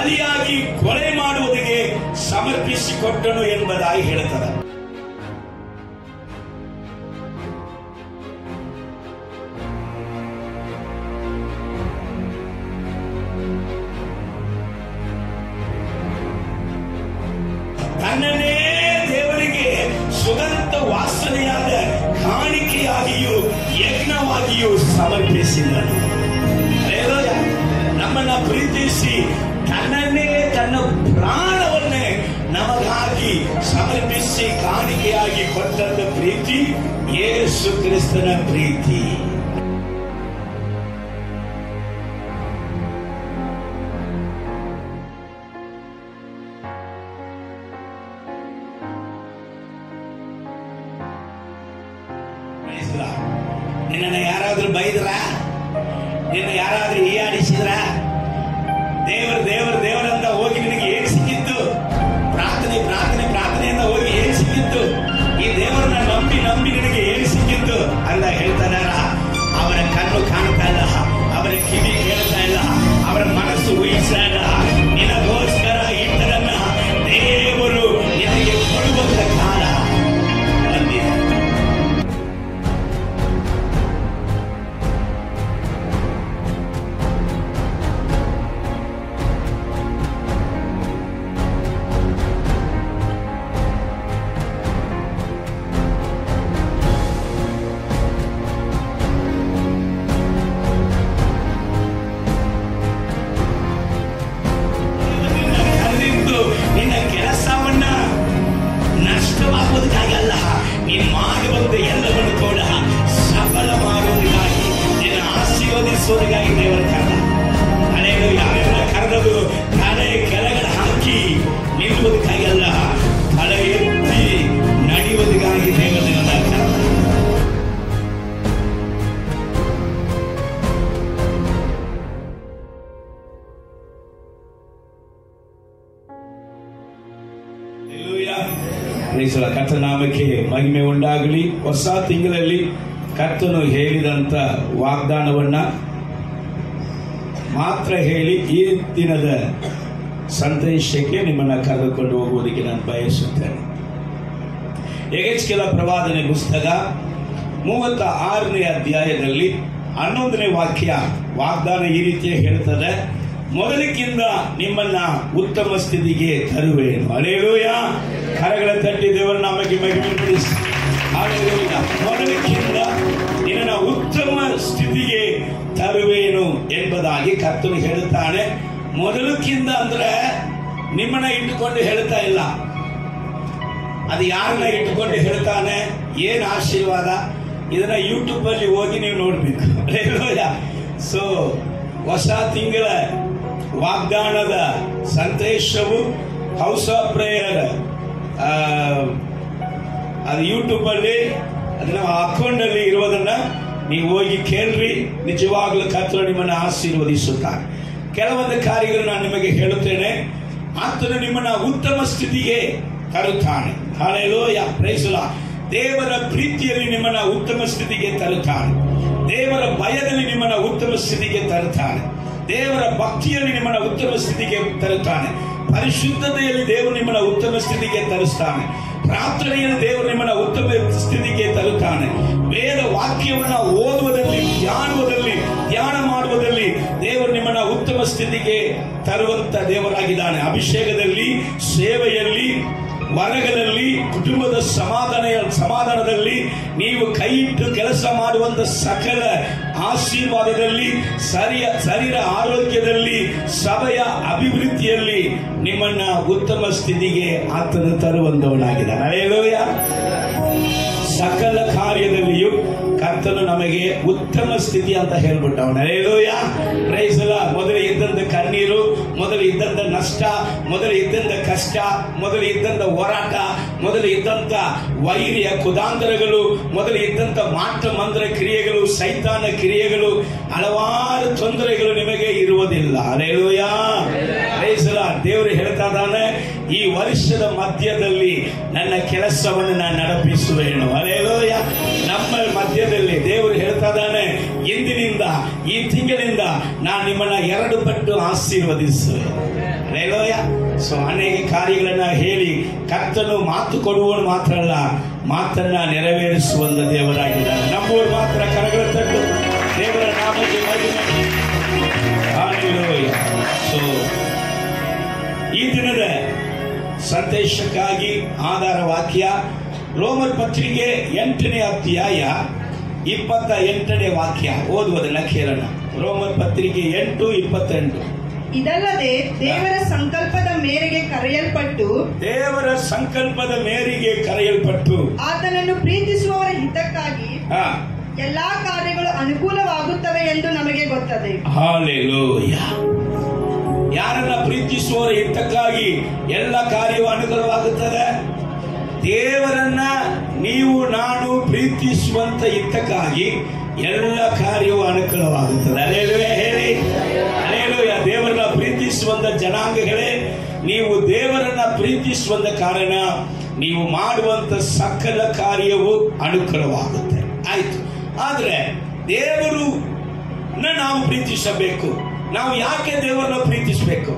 ಬಲಿಯಾಗಿ ಕೊಲೆ ಮಾಡುವುದಕ್ಕೆ ಸಮರ್ಪಿಸಿಕೊಟ್ಟನು ಎಂಬುದಾಗಿ ಹೇಳುತ್ತದೆ ತನ್ನನ್ನೇ ದೇವರಿಗೆ ಸುಗಂಧ ವಾಸನೆಯಾದ ಕಾಣಿಕೆಯಾಗಿಯೂ ಯಜ್ಞವಾಗಿಯೂ ಸಮರ್ಪಿಸಿದನು ಹಲ್ಲೆಲೂಯ. ನಮ್ಮನ್ನ ಪ್ರೀತಿಸಿ ತನ್ನನ್ನೇ ತನ್ನ ಪ್ರಾಣವನ್ನೇ ನಮಗಾಗಿ ಸಮರ್ಪಿಸಿ ಕಾಣಿಕೆಯಾಗಿ ಕೊಟ್ಟಂತ ಪ್ರೀತಿ ಯೇಸು ಕ್ರಿಸ್ತನ ಪ್ರೀತಿ ಬಯಸಿದ್ರ ನಿನ್ನ ಯಾರಾದ್ರೂ ಬೈದ್ರ ನಿನ್ನ ಯಾರಾದ್ರೂ ಹೀಯಾಡಿಸಿದ್ರ ದೇವರು ದೇವರು ದೇವರಂತ ಹೋಗಿ ನಿನಗೆ ಏನ್ ಸಿಕ್ಕಿತ್ತು ಪ್ರಾರ್ಥನೆ ಪ್ರಾರ್ಥನೆ ಪ್ರಾರ್ಥನೆಯಿಂದ ಹೋಗಿ ಏನ್ ಸಿಕ್ಕಿತ್ತು ಈ ದೇವರನ್ನ ನಂಬಿ ನಂಬಿ ನಿನಗೆ ಏನ್ ಸಿಕ್ಕಿತ್ತು ಅಂತ ಹೇಳ್ತಾರ ಅವರ ಕಣ್ಣು ಕಾಣ್ತಾ ಇಲ್ಲ ಅವರ ಕಿವಿ ಕೇಳ್ತಾ ಇಲ್ಲ ಅವರ ಮನಸ್ಸು ಊಹಿಸ್ತಾ ಇಲ್ಲ ನಿನಗೋಸ್ಕರ ಇಟ್ಟರನ್ನ ದೇವರು ನಿನಗೆ ಕೊಡುವಂತ ಕಾಲ ಬಂದಿದೆ ಕರೆದಿದ್ದು ನಿನ್ನ ಕೆಲಸವನ್ನ ನಷ್ಟವಾಗುವುದಕ್ಕಾಗಲ್ಲ ನೀನು ಮಾಡುವಂತ ಎಲ್ಲವನ್ನು ಕೂಡ ಸಫಲ ಮಾಡುವುದಕ್ಕಾಗಿ ನಿನ್ನ ಆಶೀರ್ವದಿಸುವುದಕ್ಕಾಗಿ ದೇವರ ಕರೆದ ಹಳೆಯದು ಯಾವೆಲ್ಲ ಕರೆದದು ತಲೆ ಕೆಳಗಡೆ ಹಾಕಿ ನಿಲ್ಲುವುದಕ್ಕಾಗಲ್ಲ ತಲೆ ಎತ್ತಿ ನಡೆಯುವುದಕ್ಕಾಗಿ ದೇವರು ನಿನ್ನ ಕರೆದ ಹಲ್ಲೆಲೂಯಾ. ಕರ್ತನ ನಾಮಕ್ಕೆ ಮಹಿಮೆ ಉಂಟಾಗಲಿ ಹೊಸ ತಿಂಗಳಲ್ಲಿ ಕರ್ತನು ಹೇಳಿದಂತ ವಾಗ್ದಾನವನ್ನ ಮಾತ್ರ ಹೇಳಿ ಈ ದಿನದ ಸಂದೇಶಕ್ಕೆ ನಿಮ್ಮನ್ನ ಕರೆದುಕೊಂಡು ಹೋಗುವುದಕ್ಕೆ ನಾನು ಬಯಸುತ್ತೇನೆ ಎಗೆಚ್ಕೆಲ ಪ್ರವಾದನೆ ಪುಸ್ತಕ ಮೂವತ್ತ ಆರನೇ ಅಧ್ಯಾಯದಲ್ಲಿ ಹನ್ನೊಂದನೇ ವಾಕ್ಯ ವಾಗ್ದಾನ ಈ ರೀತಿ ಹೇಳ್ತದೆ ಮೊದಲಿಕ್ಕಿಂತ ನಿಮ್ಮನ್ನ ಉತ್ತಮ ಸ್ಥಿತಿಗೆ ತರುವೇನು ಅಲೇಲೂಯ ಕರಗಳ ತಟ್ಟಿ ದೇವರ ನಾಮಕ್ಕೆ ಮಹಿಮೆಪಡಿಸಿ ಹಾಲೆಲೂಯ. ಮೊದಲಿಕ್ಕಿಂತ ನಿನ್ನ ಉತ್ತಮ ಸ್ಥಿತಿಗೆ ತರುವೇನು ಎಂಬುದಾಗಿ ಕರ್ತನು ಹೇಳುತ್ತಾನೆ ಮೊದಲಕ್ಕಿಂತ ಅಂದ್ರೆ ನಿಮ್ಮನ್ನ ಇಟ್ಟುಕೊಂಡು ಹೇಳ್ತಾ ಇಲ್ಲ ಅದು ಯಾರನ್ನ ಇಟ್ಟುಕೊಂಡು ಹೇಳ್ತಾನೆ ಏನ್ ಆಶೀರ್ವಾದ ಇದನ್ನ ಯೂಟ್ಯೂಬ್ ಅಲ್ಲಿ ಹೋಗಿ ನೀವು ನೋಡ್ಬೇಕು ಸೊ ಹೊಸ ತಿಂಗಳ ವಾಗ್ದಾನದ ಸಂದೇಶವು ಹೌಸ್ ಆಫ್ ಪ್ರೇಯರ್ ಅದು ಯೂಟ್ಯೂಬ್ ಅಲ್ಲಿ ಅದು ನಮ್ಮ ಅಕೌಂಟ್ ಅಲ್ಲಿ ಇರುವುದನ್ನ ನೀವು ಹೋಗಿ ಕೇಳ್ರಿ ನಿಜವಾಗ್ಲೂ ಕರ್ತರು ನಿಮ್ಮನ್ನ ಆಶೀರ್ವದಿಸುತ್ತಾರೆ ಕೆಲವೊಂದು ಕಾರ್ಯಗಳು ನಾನು ನಿಮಗೆ ಹೇಳುತ್ತೇನೆ ಆತನು ನಿಮ್ಮನ್ನ ಉತ್ತಮ ಸ್ಥಿತಿಗೆ ತರುತ್ತಾನೆ ಹಾಲೆಲೂಯ ಪ್ರೈಸುಲ ದೇವರ ಪ್ರೀತಿಯಲ್ಲಿ ನಿಮ್ಮನ್ನ ಉತ್ತಮ ಸ್ಥಿತಿಗೆ ತರುತ್ತಾನೆ ದೇವರ ಭಯದಲ್ಲಿ ನಿಮ್ಮನ್ನ ಉತ್ತಮ ಸ್ಥಿತಿಗೆ ತರುತ್ತಾನೆ ದೇವರ ಭಕ್ತಿಯಲ್ಲಿ ನಿಮ್ಮನ್ನ ಉತ್ತಮ ಸ್ಥಿತಿಗೆ ತರುತ್ತಾನೆ ಪರಿಶುದ್ಧತೆಯಲ್ಲಿ ದೇವರು ನಿಮ್ಮನ್ನ ಉತ್ತಮ ಸ್ಥಿತಿಗೆ ತರಿಸ್ತಾನೆ ಪ್ರಾರ್ಥನೆಯಲ್ಲಿ ದೇವರು ನಿಮ್ಮನ್ನ ಉತ್ತಮ ಸ್ಥಿತಿಗೆ ತರುತ್ತಾನೆ ವೇದ ವಾಕ್ಯವನ್ನ ಓದುವುದರಲ್ಲಿ ಧ್ಯಾನುವುದರಲ್ಲಿ ಧ್ಯಾನ ಮಾಡುವುದರಲ್ಲಿ ದೇವರು ನಿಮ್ಮನ್ನ ಉತ್ತಮ ಸ್ಥಿತಿಗೆ ತರುವಂತ ದೇವರಾಗಿದ್ದಾನೆ ಅಭಿಷೇಕದಲ್ಲಿ ಸೇವೆಯಲ್ಲಿ ವರ್ಗದಲ್ಲಿ ಕುಟುಂಬದ ಸಮಾಧಾನ ಸಮಾಧಾನದಲ್ಲಿ ನೀವು ಕೈ ಇಟ್ಟು ಕೆಲಸ ಮಾಡುವಂತ ಸಕಲ ಆಶೀರ್ವಾದದಲ್ಲಿ ಸರಿಯ ಶರೀರ ಆರೋಗ್ಯದಲ್ಲಿ ಸಭೆಯ ಅಭಿವೃದ್ಧಿಯಲ್ಲಿ ನಿಮ್ಮನ್ನ ಉತ್ತಮ ಸ್ಥಿತಿಗೆ ಆತನು ತರುವಂತವನಾಗಿದ್ದಾನೆ ಹಲ್ಲೆಲೂಯ. ಸಕಲ ಕಾರ್ಯದಲ್ಲಿಯೂ ಕರ್ತನು ನಮಗೆ ಉತ್ತಮ ಸ್ಥಿತಿ ಅಂತ ಹೇಳ್ಬಿಟ್ಟವನ ರೇಲೋಯ ಪ್ರೈಸಲ ಮೊದಲು ಇದ್ದಂತ ಕಣ್ಣೀರು ಮೊದಲು ಇದ್ದಂತ ನಷ್ಟ ಮೊದಲು ಇದ್ದಂತ ಕಷ್ಟ ಮೊದಲು ಇದ್ದಂತ ಹೋರಾಟ ಮೊದಲು ಇದ್ದಂತ ವೈರ್ಯ ಕುದಾಂತರಗಳು ಮೊದಲು ಇದ್ದಂತ ಮಾಟ ಮಂತ್ರ ಕ್ರಿಯೆಗಳು ಸೈತಾನ ಕ್ರಿಯೆಗಳು ಹಲವಾರು ತೊಂದರೆಗಳು ನಿಮಗೆ ಇರುವುದಿಲ್ಲ ರೇಲೋಯ ಪ್ರೈಸಲ ದೇವರು ಹೇಳ್ತಾ ಇದ್ದಾನೆ ಈ ವರ್ಷದ ಮಧ್ಯದಲ್ಲಿ ನನ್ನ ಕೆಲಸವನ್ನು ನಾನು ನಡೆಪಿಸುವೆನು ಅಲೇಲೋಯ ನಮ್ಮ ಮಧ್ಯದಲ್ಲಿ ದೇವರು ಹೇಳ್ತಾ ಇದ್ದಾನೆ ಇಂದಿನಿಂದ ಈ ತಿಂಗಳಿಂದ ನಾನು ನಿಮ್ಮನ್ನ ಎರಡು ಪಟ್ಟು ಆಶೀರ್ವದಿಸುವೆ ಅಲೇಲೋಯ ಸೊ ಅನೇಕ ಕಾರ್ಯಗಳನ್ನ ಹೇಳಿ ಕರ್ತನು ಮಾತು ಕೊಡುವನು ಮಾತ್ರ ಅಲ್ಲ ಮಾತನ್ನ ನೆರವೇರಿಸುವಂತ ದೇವರಾಗಿದ್ದಾನೆ ನಮ್ಮೂರು ಮಾತ್ರ ಕರಗಳ ತಟ್ಟು ದೇವರ ನಾಮಕ್ಕೆ ಮಹಿಮೆ Hallelujah. So, ಈ ದಿನದ ಸಂದೇಶಕ್ಕಾಗಿ ಆಧಾರ ವಾಕ್ಯ ರೋಮರ್ ಪತ್ರಿಕೆ ಎಂಟನೇ ಅಧ್ಯಾಯ ಇಪ್ಪತ್ತ ಎಂಟನೇ ವಾಕ್ಯ ಓದುವುದನ್ನ ಕೇಳೋಣ ರೋಮರ್ ಪತ್ರಿಕೆ ಎಂಟು ಇಪ್ಪತ್ತೆಂಟು ಇದಲ್ಲದೆ ದೇವರ ಸಂಕಲ್ಪದ ಮೇರೆಗೆ ಕರೆಯಲ್ಪಟ್ಟು ದೇವರ ಸಂಕಲ್ಪದ ಮೇರೆಗೆ ಕರೆಯಲ್ಪಟ್ಟು ಆತನನ್ನು ಪ್ರೀತಿಸುವವರ ಹಿತಕ್ಕಾಗಿ ಹಾ ಎಲ್ಲಾ ಕಾರ್ಯಗಳು ಅನುಕೂಲವಾಗುತ್ತವೆ ಎಂದು ನಮಗೆ ಗೊತ್ತದೆ ಹಾಲೆಲೂಯ ಯಾರನ್ನ ಪ್ರೀತಿಸುವವರ ಹಿತಕ್ಕಾಗಿ ಎಲ್ಲ ಕಾರ್ಯವು ಅನುಕೂಲವಾಗುತ್ತದೆ ದೇವರನ್ನ ನೀವು ನಾನು ಪ್ರೀತಿಸುವಂತ ಹಿತಕ್ಕಾಗಿ ಎಲ್ಲ ಕಾರ್ಯವು ಅನುಕೂಲವಾಗುತ್ತದೆ ಅಲೇಲುವೆ ಹೇಳಿ ಅಲೇಲುಯ ದೇವರನ್ನ ಪ್ರೀತಿಸುವಂತ ಜನಾಂಗಗಳೇ ನೀವು ದೇವರನ್ನ ಪ್ರೀತಿಸುವಂತ ಕಾರಣ ನೀವು ಮಾಡುವಂತ ಸಕಲ ಕಾರ್ಯವು ಅನುಕೂಲವಾಗುತ್ತೆ ಆಯ್ತು ಆದ್ರೆ ದೇವರು ನಾವು ಪ್ರೀತಿಸಬೇಕು ನಾವು ಯಾಕೆ ದೇವರನ್ನ ಪ್ರೀತಿಸಬೇಕು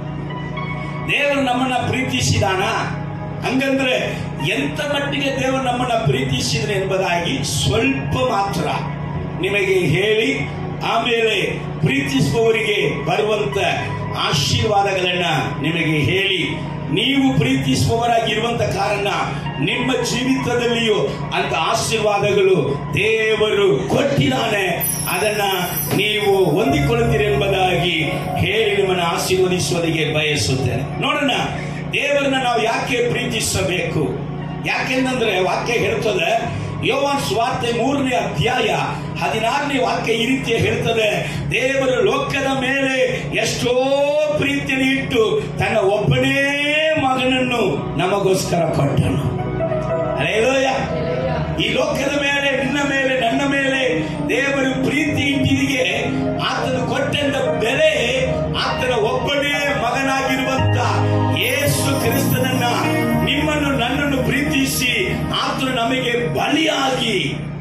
ದೇವರು ನಮ್ಮನ್ನ ಪ್ರೀತಿಸಿದಾನ ಹಂಗಂದ್ರೆ ಎಂತ ಮಟ್ಟಿಗೆ ದೇವರು ನಮ್ಮನ್ನ ಪ್ರೀತಿಸಿದ್ರೆ ಎಂಬುದಾಗಿ ಸ್ವಲ್ಪ ಮಾತ್ರ ನಿಮಗೆ ಹೇಳಿ ಆಮೇಲೆ ಪ್ರೀತಿಸುವವರಿಗೆ ಬರುವಂತ ಆಶೀರ್ವಾದಗಳನ್ನ ನಿಮಗೆ ಹೇಳಿ ನೀವು ಪ್ರೀತಿಸುವವರಾಗಿರುವಂತ ಕಾರಣ ನಿಮ್ಮ ಜೀವಿತದಲ್ಲಿಯೂ ಅಂತ ಆಶೀರ್ವಾದಗಳು ದೇವರು ಕೊಟ್ಟಿದ್ದಾನೆ ಅದನ್ನ ನೀವು ಹೊಂದಿಕೊಳ್ಳುತ್ತೀರಿ ಎಂಬುದಾಗಿ ಹೇಳಿ ನಿಮ್ಮನ್ನು ಆಶೀರ್ವದಿಸುವುದಕ್ಕೆ ಬಯಸುತ್ತೇನೆ ನೋಡೋಣ ದೇವರನ್ನ ನಾವು ಯಾಕೆ ಪ್ರೀತಿಸಬೇಕು ಯಾಕೆಂದ್ರೆ ವಾಕ್ಯ ಹೇಳ್ತದೆ ಯೋವಾನ್ ಸ್ವಾರ್ತೆ ಮೂರನೇ ಅಧ್ಯಾಯ ಹದಿನಾರನೇ ವಾಕ್ಯ ಈ ರೀತಿ ಹೇಳ್ತದೆ ದೇವರು ಲೋಕದ ಮೇಲೆ ಎಷ್ಟೋ ಪ್ರೀತಿಯನ್ನು ಇಟ್ಟು ತನ್ನ ಒಬ್ಬನೇ ಮಗನನ್ನು ನಮಗೋಸ್ಕರ ಕೊಟ್ಟನು ಅಲ್ಲೇಲೂಯ ಈ ಲೋಕದ ಮೇಲೆ ನಿನ್ನ ಮೇಲೆ ನನ್ನ ಮೇಲೆ ದೇವರು ಪ್ರೀತಿ ಇಟ್ಟಿದಿಗೆ ಆತನು ಕೊಟ್ಟಂತ ಬೆಲೆ ಆತನ ಒಬ್ಬನೇ ಮಗನಾಗಿರುವಂತ ಯೇಸು ಕ್ರಿಸ್ತನನ್ನ ನಿಮ್ಮನ್ನು ನನ್ನನ್ನು ಪ್ರೀತಿಸಿ ಆತನು ನಮಗೆ ಬಲಿಯಾಗಿ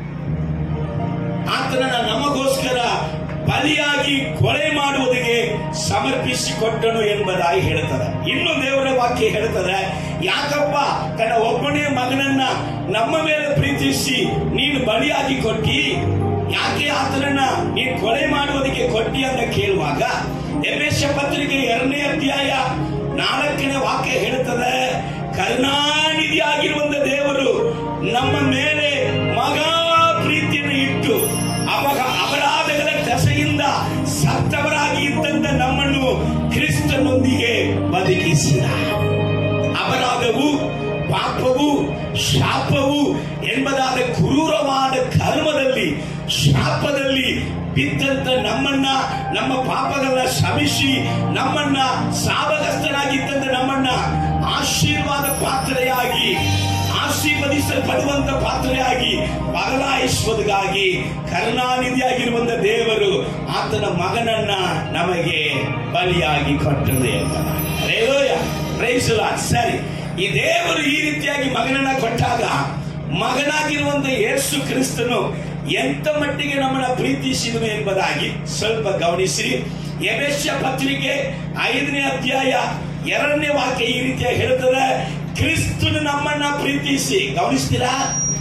ಆತನನ್ನ ನಮಗೋಸ್ಕರ ಬಲಿಯಾಗಿ ಕೊಲೆ ಮಾಡುವುದಕ್ಕೆ ಸಮರ್ಪಿಸಿಕೊಟ್ಟನು ಎಂಬುದಾಗಿ ಹೇಳ್ತದೆ ಇನ್ನು ದೇವರ ವಾಕ್ಯ ಹೇಳ್ತದೆ ಯಾಕಪ್ಪ ತನ್ನ ಒಬ್ಬನೇ ಮಗನನ್ನ ನಮ್ಮ ಮೇಲೆ ಪ್ರೀತಿಸಿ ನೀನು ಬಲಿಯಾಗಿ ಕೊಟ್ಟಿ ಯಾಕೆ ಆತನನ್ನ ನೀನು ಕೊಲೆ ಮಾಡುವುದಕ್ಕೆ ಕೊಟ್ಟಿ ಅಂತ ಕೇಳುವಾಗ ಎಬೇಶ ಪತ್ರಿಕೆ ಎರಡನೇ ಅಧ್ಯಾಯ ನಾಲ್ಕನೇ ವಾಕ್ಯ ಹೇಳ್ತದೆ ಕರುಣಾನಿಧಿಯಾಗಿರುವಂತ ದೇವರು ನಮ್ಮ ಮೇಲೆ ಮಗಾ ಪ್ರೀತಿಯನ್ನು ಇಟ್ಟು ಅಪಗ ಅಪರಾಧಗಳ ದೆಸೆಯಿಂದ ಸತ್ತವರಾಗಿ ಇದ್ದಂತ ನಮ್ಮನ್ನು ಕ್ರಿಸ್ತನೊಂದಿಗೆ ಬದುಕಿಸಿದ ಅಪರಾಧವು ಪಾಪವು ಶಾಪವು ಎಂಬುದಾದ ಕ್ರೂರವಾದ ಕರ್ಮದಲ್ಲಿ ಶಾಪದಲ್ಲಿ ಬಿದ್ದಂತ ನಮ್ಮನ್ನ ನಮ್ಮ ಪಾಪಗಳನ್ನ ಶಮಿಸಿ ನಮ್ಮನ್ನ ಸಾವಗಸ್ತರಾಗಿದ್ದಂತ ನಮ್ಮನ್ನ ಆಶೀರ್ವಾದ ಪಾತ್ರೆಯಾಗಿ ಆಶೀರ್ವದಿಸಲ್ಪಡುವಂತ ಪಾತ್ರೆಯಾಗಿ ಬದಲಾಯಿಸುವುದಕ್ಕಾಗಿ ಕರುಣಾನಿಧಿಯಾಗಿರುವಂತ ದೇವರು ಆತನ ಮಗನನ್ನ ನಮಗೆ ಬಲಿಯಾಗಿ ಕೊಟ್ಟರು ಎಂಬುದಾಗಿ Hallelujah. Praise the Lord. ಸರಿ ಈ ದೇವರು ಈ ರೀತಿಯಾಗಿ ಮಗನನ್ನ ಕೊಟ್ಟಾಗ ಮಗನಾಗಿರುವಂತ ಯೇಸು ಕ್ರಿಸ್ತನು ಎಂತ ಮಟ್ಟಿಗೆ ನಮ್ಮನ್ನ ಪ್ರೀತಿಸಿದನು ಎಂಬುದಾಗಿ ಸ್ವಲ್ಪ ಗಮನಿಸಿ ಎಬೇಶ್ಯ ಪತ್ರಿಕೆ ಐದನೇ ಅಧ್ಯಾಯ ಎರಡನೇ ವಾಕ್ಯ ಈ ರೀತಿಯಾಗಿ ಹೇಳ್ತದೆ ಕ್ರಿಸ್ತನು ನಮ್ಮನ್ನ ಪ್ರೀತಿಸಿ ಗಮನಿಸ್ತೀರಾ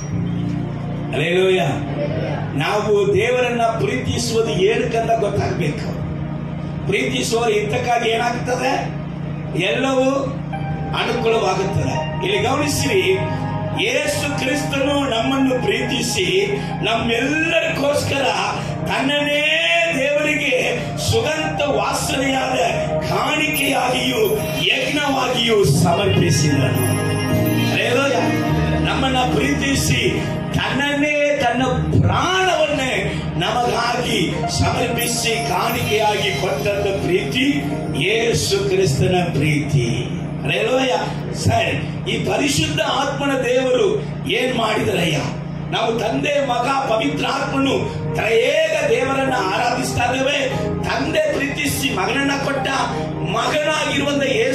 ಅಲೇಲೋಯ ನಾವು ದೇವರನ್ನ ಪ್ರೀತಿಸುವುದು ಏನಕ್ಕಂತ ಗೊತ್ತಾಗ್ಬೇಕು ಪ್ರೀತಿಸುವವರು ಇಂತಕ್ಕಾಗಿ ಏನಾಗ್ತದೆ ಎಲ್ಲವೂ ಅನುಕೂಲವಾಗುತ್ತದೆ ಇಲ್ಲಿ ಗಮನಿಸಿರಿ ಯೇಸು ಕ್ರಿಸ್ತನು ನಮ್ಮನ್ನು ಪ್ರೀತಿಸಿ ನಮ್ಮೆಲ್ಲರಿಗೋಸ್ಕರ ತನ್ನನ್ನೇ ದೇವರಿಗೆ ಸುಗಂಧ ವಾಸನೆಯಾದ ಕಾಣಿಕೆಯಾಗಿಯೂ ಯಜ್ಞವಾಗಿಯೂ ಸಮರ್ಪಿಸಿದನು ಹಲ್ಲೆಲೂಯ. ನಮ್ಮನ್ನ ಪ್ರೀತಿಸಿ ತನ್ನನ್ನೇ ತನ್ನ ಪ್ರಾಣವನ್ನೇ ನಮಗಾಗಿ ಸಮರ್ಪಿಸಿ ಕಾಣಿಕೆಯಾಗಿ ಕೊಟ್ಟಂತ ಪ್ರೀತಿ ಯೇಸು ಕ್ರಿಸ್ತನ ಪ್ರೀತಿ ಹಲ್ಲೆಲೂಯ. ಸರಿ ಈ ಪರಿಶುದ್ಧ ಆತ್ಮನ ದೇವರು ಏನ್ ಮಾಡಿದರಯ್ಯ ನಾವು ತಂದೆ ಮಗ ಪವಿತ್ರ ಆತ್ಮನು ತ್ರಯೇಕ ದೇವರನ್ನ ಆರಾಧಿಸ್ತಾ ಇದ್ದೇವೆ ತಂದೆ ಪ್ರೀತಿಸಿ ಮಗನನ್ನ ಕೊಟ್ಟ ಮಗನಾಗಿರುವಂತ ಯೇಸು ಕ್ರಿಸ್ತ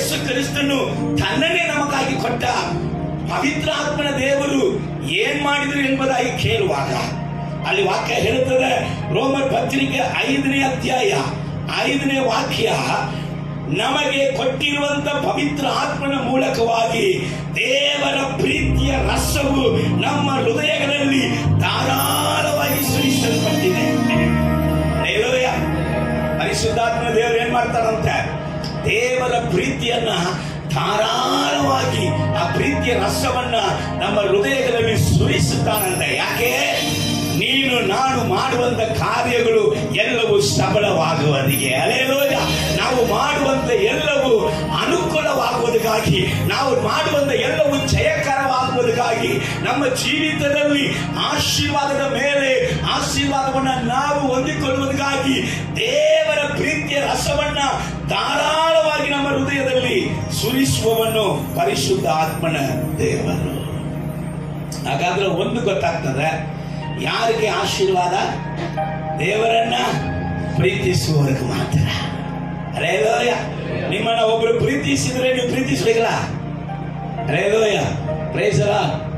ಕ್ರಿಸ್ತನು ತನ್ನನ್ನೇ ನಮಗಾಗಿ ಕೊಟ್ಟ ಪವಿತ್ರ ಆತ್ಮನ ದೇವರು ಏನ್ ಮಾಡಿದ್ರು ಎಂಬುದಾಗಿ ಕೇಳುವಾಗ ಅಲ್ಲಿ ವಾಕ್ಯ ಹೇಳುತ್ತದೆ ರೋಮರ್ ಪತ್ರಿಕೆ ಐದನೇ ಅಧ್ಯಾಯ ಐದನೇ ವಾಕ್ಯ ನಮಗೆ ಕೊಟ್ಟಿರುವಂತ ಪವಿತ್ರ ಆತ್ಮನ ಮೂಲಕವಾಗಿ ದೇವರ ಪ್ರೀತಿಯ ರಸವು ನಮ್ಮ ಹೃದಯಗಳಲ್ಲಿ ಧಾರಾಳವಾಗಿ ಸುರಿಸಲ್ಪಟ್ಟಿದೆ ಹಲ್ಲೆಲೂಯ. ಪರಿಶುದ್ಧಾತ್ಮ ದೇವರು ಏನ್ ಮಾಡ್ತಾರಂತೆ ದೇವರ ಪ್ರೀತಿಯನ್ನ ಧಾರಾಳವಾಗಿ ಆ ಪ್ರೀತಿಯ ರಸವನ್ನ ನಮ್ಮ ಹೃದಯಗಳಲ್ಲಿ ಸುರಿಸುತ್ತಾನಂತೆ ಯಾಕೆ ನೀನು ನಾನು ಮಾಡುವಂತ ಕಾರ್ಯಗಳು ಎಲ್ಲವೂ ಸಫಲವಾಗುವುದಿಗೆ ಅಲೇಲೋಯ ನಾವು ಮಾಡುವಂತ ಎಲ್ಲವೂ ಅನುಕೂಲವಾಗುವುದಕ್ಕಾಗಿ ನಾವು ಮಾಡುವಂತ ಎಲ್ಲವೂ ಜಯಕರವಾಗುವುದಕ್ಕಾಗಿ ನಮ್ಮ ಜೀವಿತದಲ್ಲಿ ಆಶೀರ್ವಾದದ ಮೇಲೆ ಆಶೀರ್ವಾದವನ್ನ ನಾವು ಹೊಂದಿಕೊಳ್ಳುವುದಕ್ಕಾಗಿ ದೇವರ ಪ್ರೀತಿಯ ರಸವನ್ನ ಧಾರಾಳವಾಗಿ ನಮ್ಮ ಹೃದಯದಲ್ಲಿ ಸುರಿಸುವವನು ಪರಿಶುದ್ಧ ಆತ್ಮನ ದೇವರು ಹಾಗಾದ್ರೆ ಒಂದು ಗೊತ್ತಾಗ್ತದೆ ಯಾರಿಗೆ ಆಶೀರ್ವಾದ ದೇವರನ್ನ ಪ್ರೀತಿಸುವವರಿಗೆ ಮಾತ್ರ ಅರೇಲೋಯ ನಿಮ್ಮನ್ನ ಒಬ್ರು ಪ್ರೀತಿಸಿದ್ರೆ ನೀವು ಪ್ರೀತಿಸ್ಬೇಕಲ್ಲ ಅರೇಲೋಯ ಪ್ರೈಸಲ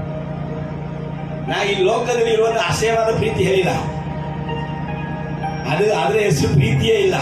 ನಾ ಈ ಲೋಕದಲ್ಲಿ ಇರುವಂತ ಆಶಯವಾದ ಪ್ರೀತಿ ಹೇಳಿಲ್ಲ ಅದು ಅದರ ಹೆಸರು ಪ್ರೀತಿಯೇ ಇಲ್ಲ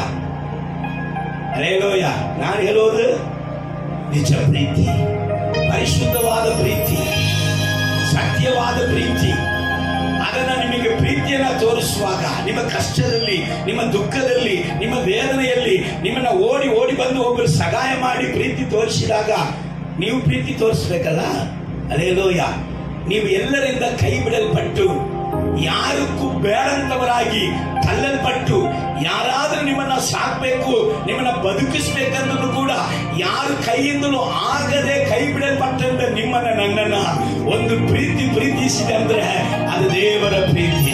ಅರೇಲೋಯ ನಾನು ಹೇಳೋದು ನಿಜ ಪ್ರೀತಿ ಪರಿಶುದ್ಧವಾದ ಪ್ರೀತಿ ಸತ್ಯವಾದ ಪ್ರೀತಿ ಅದನ್ನ ನಿಮಗೆ ಪ್ರೀತಿಯನ್ನ ತೋರಿಸುವಾಗ ನಿಮ್ಮ ಕಷ್ಟದಲ್ಲಿ ನಿಮ್ಮ ದುಃಖದಲ್ಲಿ ನಿಮ್ಮ ವೇದನೆಯಲ್ಲಿ ನಿಮ್ಮನ್ನ ಓಡಿ ಓಡಿ ಬಂದು ಒಬ್ಬರು ಸಹಾಯ ಮಾಡಿ ಪ್ರೀತಿ ತೋರಿಸಿದಾಗ ನೀವು ಪ್ರೀತಿ ತೋರಿಸ್ಬೇಕಲ್ಲ ಅದೇ ಲೋಯ ನೀವು ಎಲ್ಲರಿಂದ ಕೈ ಬಿಡಲ್ಪಟ್ಟು ಯಾರಕ್ಕೂ ಬೇಡಂತವರಾಗಿ ತಳ್ಳಲ್ಪಟ್ಟು ಯಾರಾದ್ರೂ ನಿಮ್ಮನ್ನ ಸಾಕ್ಬೇಕು ನಿಮ್ಮನ್ನ ಬದುಕಿಸ್ಬೇಕಂದ್ರೂ ಕೂಡ ಯಾರು ಕೈಯಿಂದಲೂ ಆಗದೆ ಕೈ ಬಿಡಲ್ಪಟ್ಟಂತ ನಿಮ್ಮನ್ನ ನನ್ನನ್ನ ಒಂದು ಪ್ರೀತಿ ಪ್ರೀತಿಸಿದೆ ಅಂದ್ರೆ ಅದು ದೇವರ ಪ್ರೀತಿ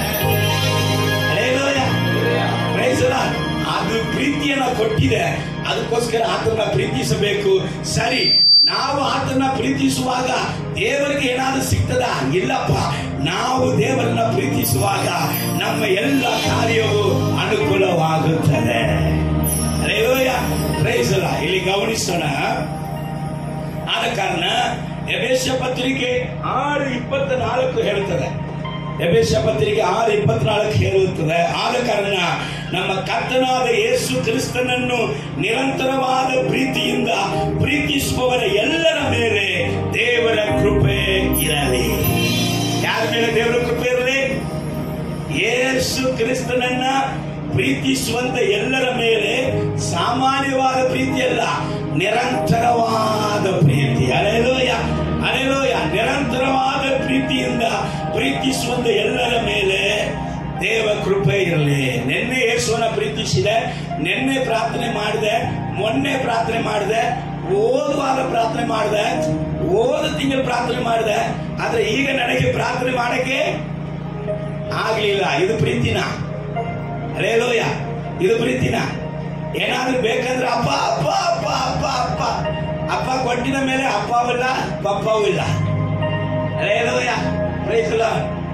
Hallelujah. Praise the Lord. ಅದು ಪ್ರೀತಿಯನ್ನ ಕೊಟ್ಟಿದೆ ಅದಕ್ಕೋಸ್ಕರ ಆತನ ಪ್ರೀತಿಸಬೇಕು ಸರಿ ನಾವು ಆತನ ಪ್ರೀತಿಸುವಾಗ ದೇವರಿಗೆ ಏನಾದ್ರೂ ಸಿಗ್ತದ ಇಲ್ಲಪ್ಪ ನಾವು ದೇವರನ್ನ ಪ್ರೀತಿಸುವಾಗ ನಮ್ಮ ಎಲ್ಲ ಕಾರ್ಯವು ಅನುಕೂಲವಾಗುತ್ತದೆ Hallelujah. Praise the Lord. ಇಲ್ಲಿ ಗಮನಿಸೋಣ ಆದ ಕಾರಣ ಎಬೇಶ ಪತ್ರಿಕೆ ಆರು ಇಪ್ಪತ್ತ ನಾಲ್ಕು ಹೇಳುತ್ತದೆ ಎಬೇಶ ಪತ್ರಿಕೆ ಆರು ಇಪ್ಪತ್ನಾಲ್ಕು ಹೇಳುತ್ತದೆ ಆದ ಕಾರಣ ನಮ್ಮ ಕರ್ತನಾದ ಯೇಸು ಕ್ರಿಸ್ತನನ್ನು ನಿರಂತರವಾದ ಪ್ರೀತಿಯಿಂದ ಪ್ರೀತಿಸುವವರ ಎಲ್ಲರ ಮೇಲೆ ದೇವರ ಕೃಪೆ ಇರಲಿ ಯಾರ ಮೇಲೆ ದೇವರ ಕೃಪೆ ಇರಲಿ ಯೇಸು ಕ್ರಿಸ್ತನನ್ನ ಪ್ರೀತಿಸುವಂತ ಎಲ್ಲರ ಮೇಲೆ ಸಾಮಾನ್ಯವಾದ ಪ್ರೀತಿಯಲ್ಲ ನಿರಂತರವಾದ ಪ್ರೀತಿ ಅಲೆಲೋಯ ಅಲೆಲೋಯ ನಿರಂತರವಾದ ಪ್ರೀತಿಯಿಂದ ಪ್ರೀತಿಸುವಂತ ಎಲ್ಲರ ಮೇಲೆ ದೇವ ಕೃಪೆ ಇರಲಿ ನಿನ್ನೆ ಯೇಸುವನ್ನ ಪ್ರೀತಿಸಿದೆ ನಿನ್ನೆ ಪ್ರಾರ್ಥನೆ ಮಾಡಿದೆ ಮೊನ್ನೆ ಪ್ರಾರ್ಥನೆ ಮಾಡಿದೆ ಹೋದ ವಾರ ಪ್ರಾರ್ಥನೆ ಮಾಡಿದೆ ಹೋದ ತಿಂಗಳು ಪ್ರಾರ್ಥನೆ ಮಾಡಿದೆ ಆದ್ರೆ ಈಗ ನನಗೆ ಪ್ರಾರ್ಥನೆ ಮಾಡಕ್ಕೆ ಆಗ್ಲಿಲ್ಲ ಇದು ಪ್ರೀತಿನ ಅರೇಲೋಯ ಇದು ಪ್ರೀತಿನ ಏನಾದ್ರೂ ಬೇಕಂದ್ರೆ ಅಪ್ಪ ಅಪ್ಪ ಅಪ್ಪ ಅಪ್ಪ ಅಪ್ಪ ಅಪ್ಪ ಕೊಟ್ಟಿದ ಮೇಲೆ ಅಪ್ಪವೂ ಇಲ್ಲ ಪಪ್ಪವೂ ಇಲ್ಲ ಅರೇಲೋಯ ಪ್ರೈಸಲ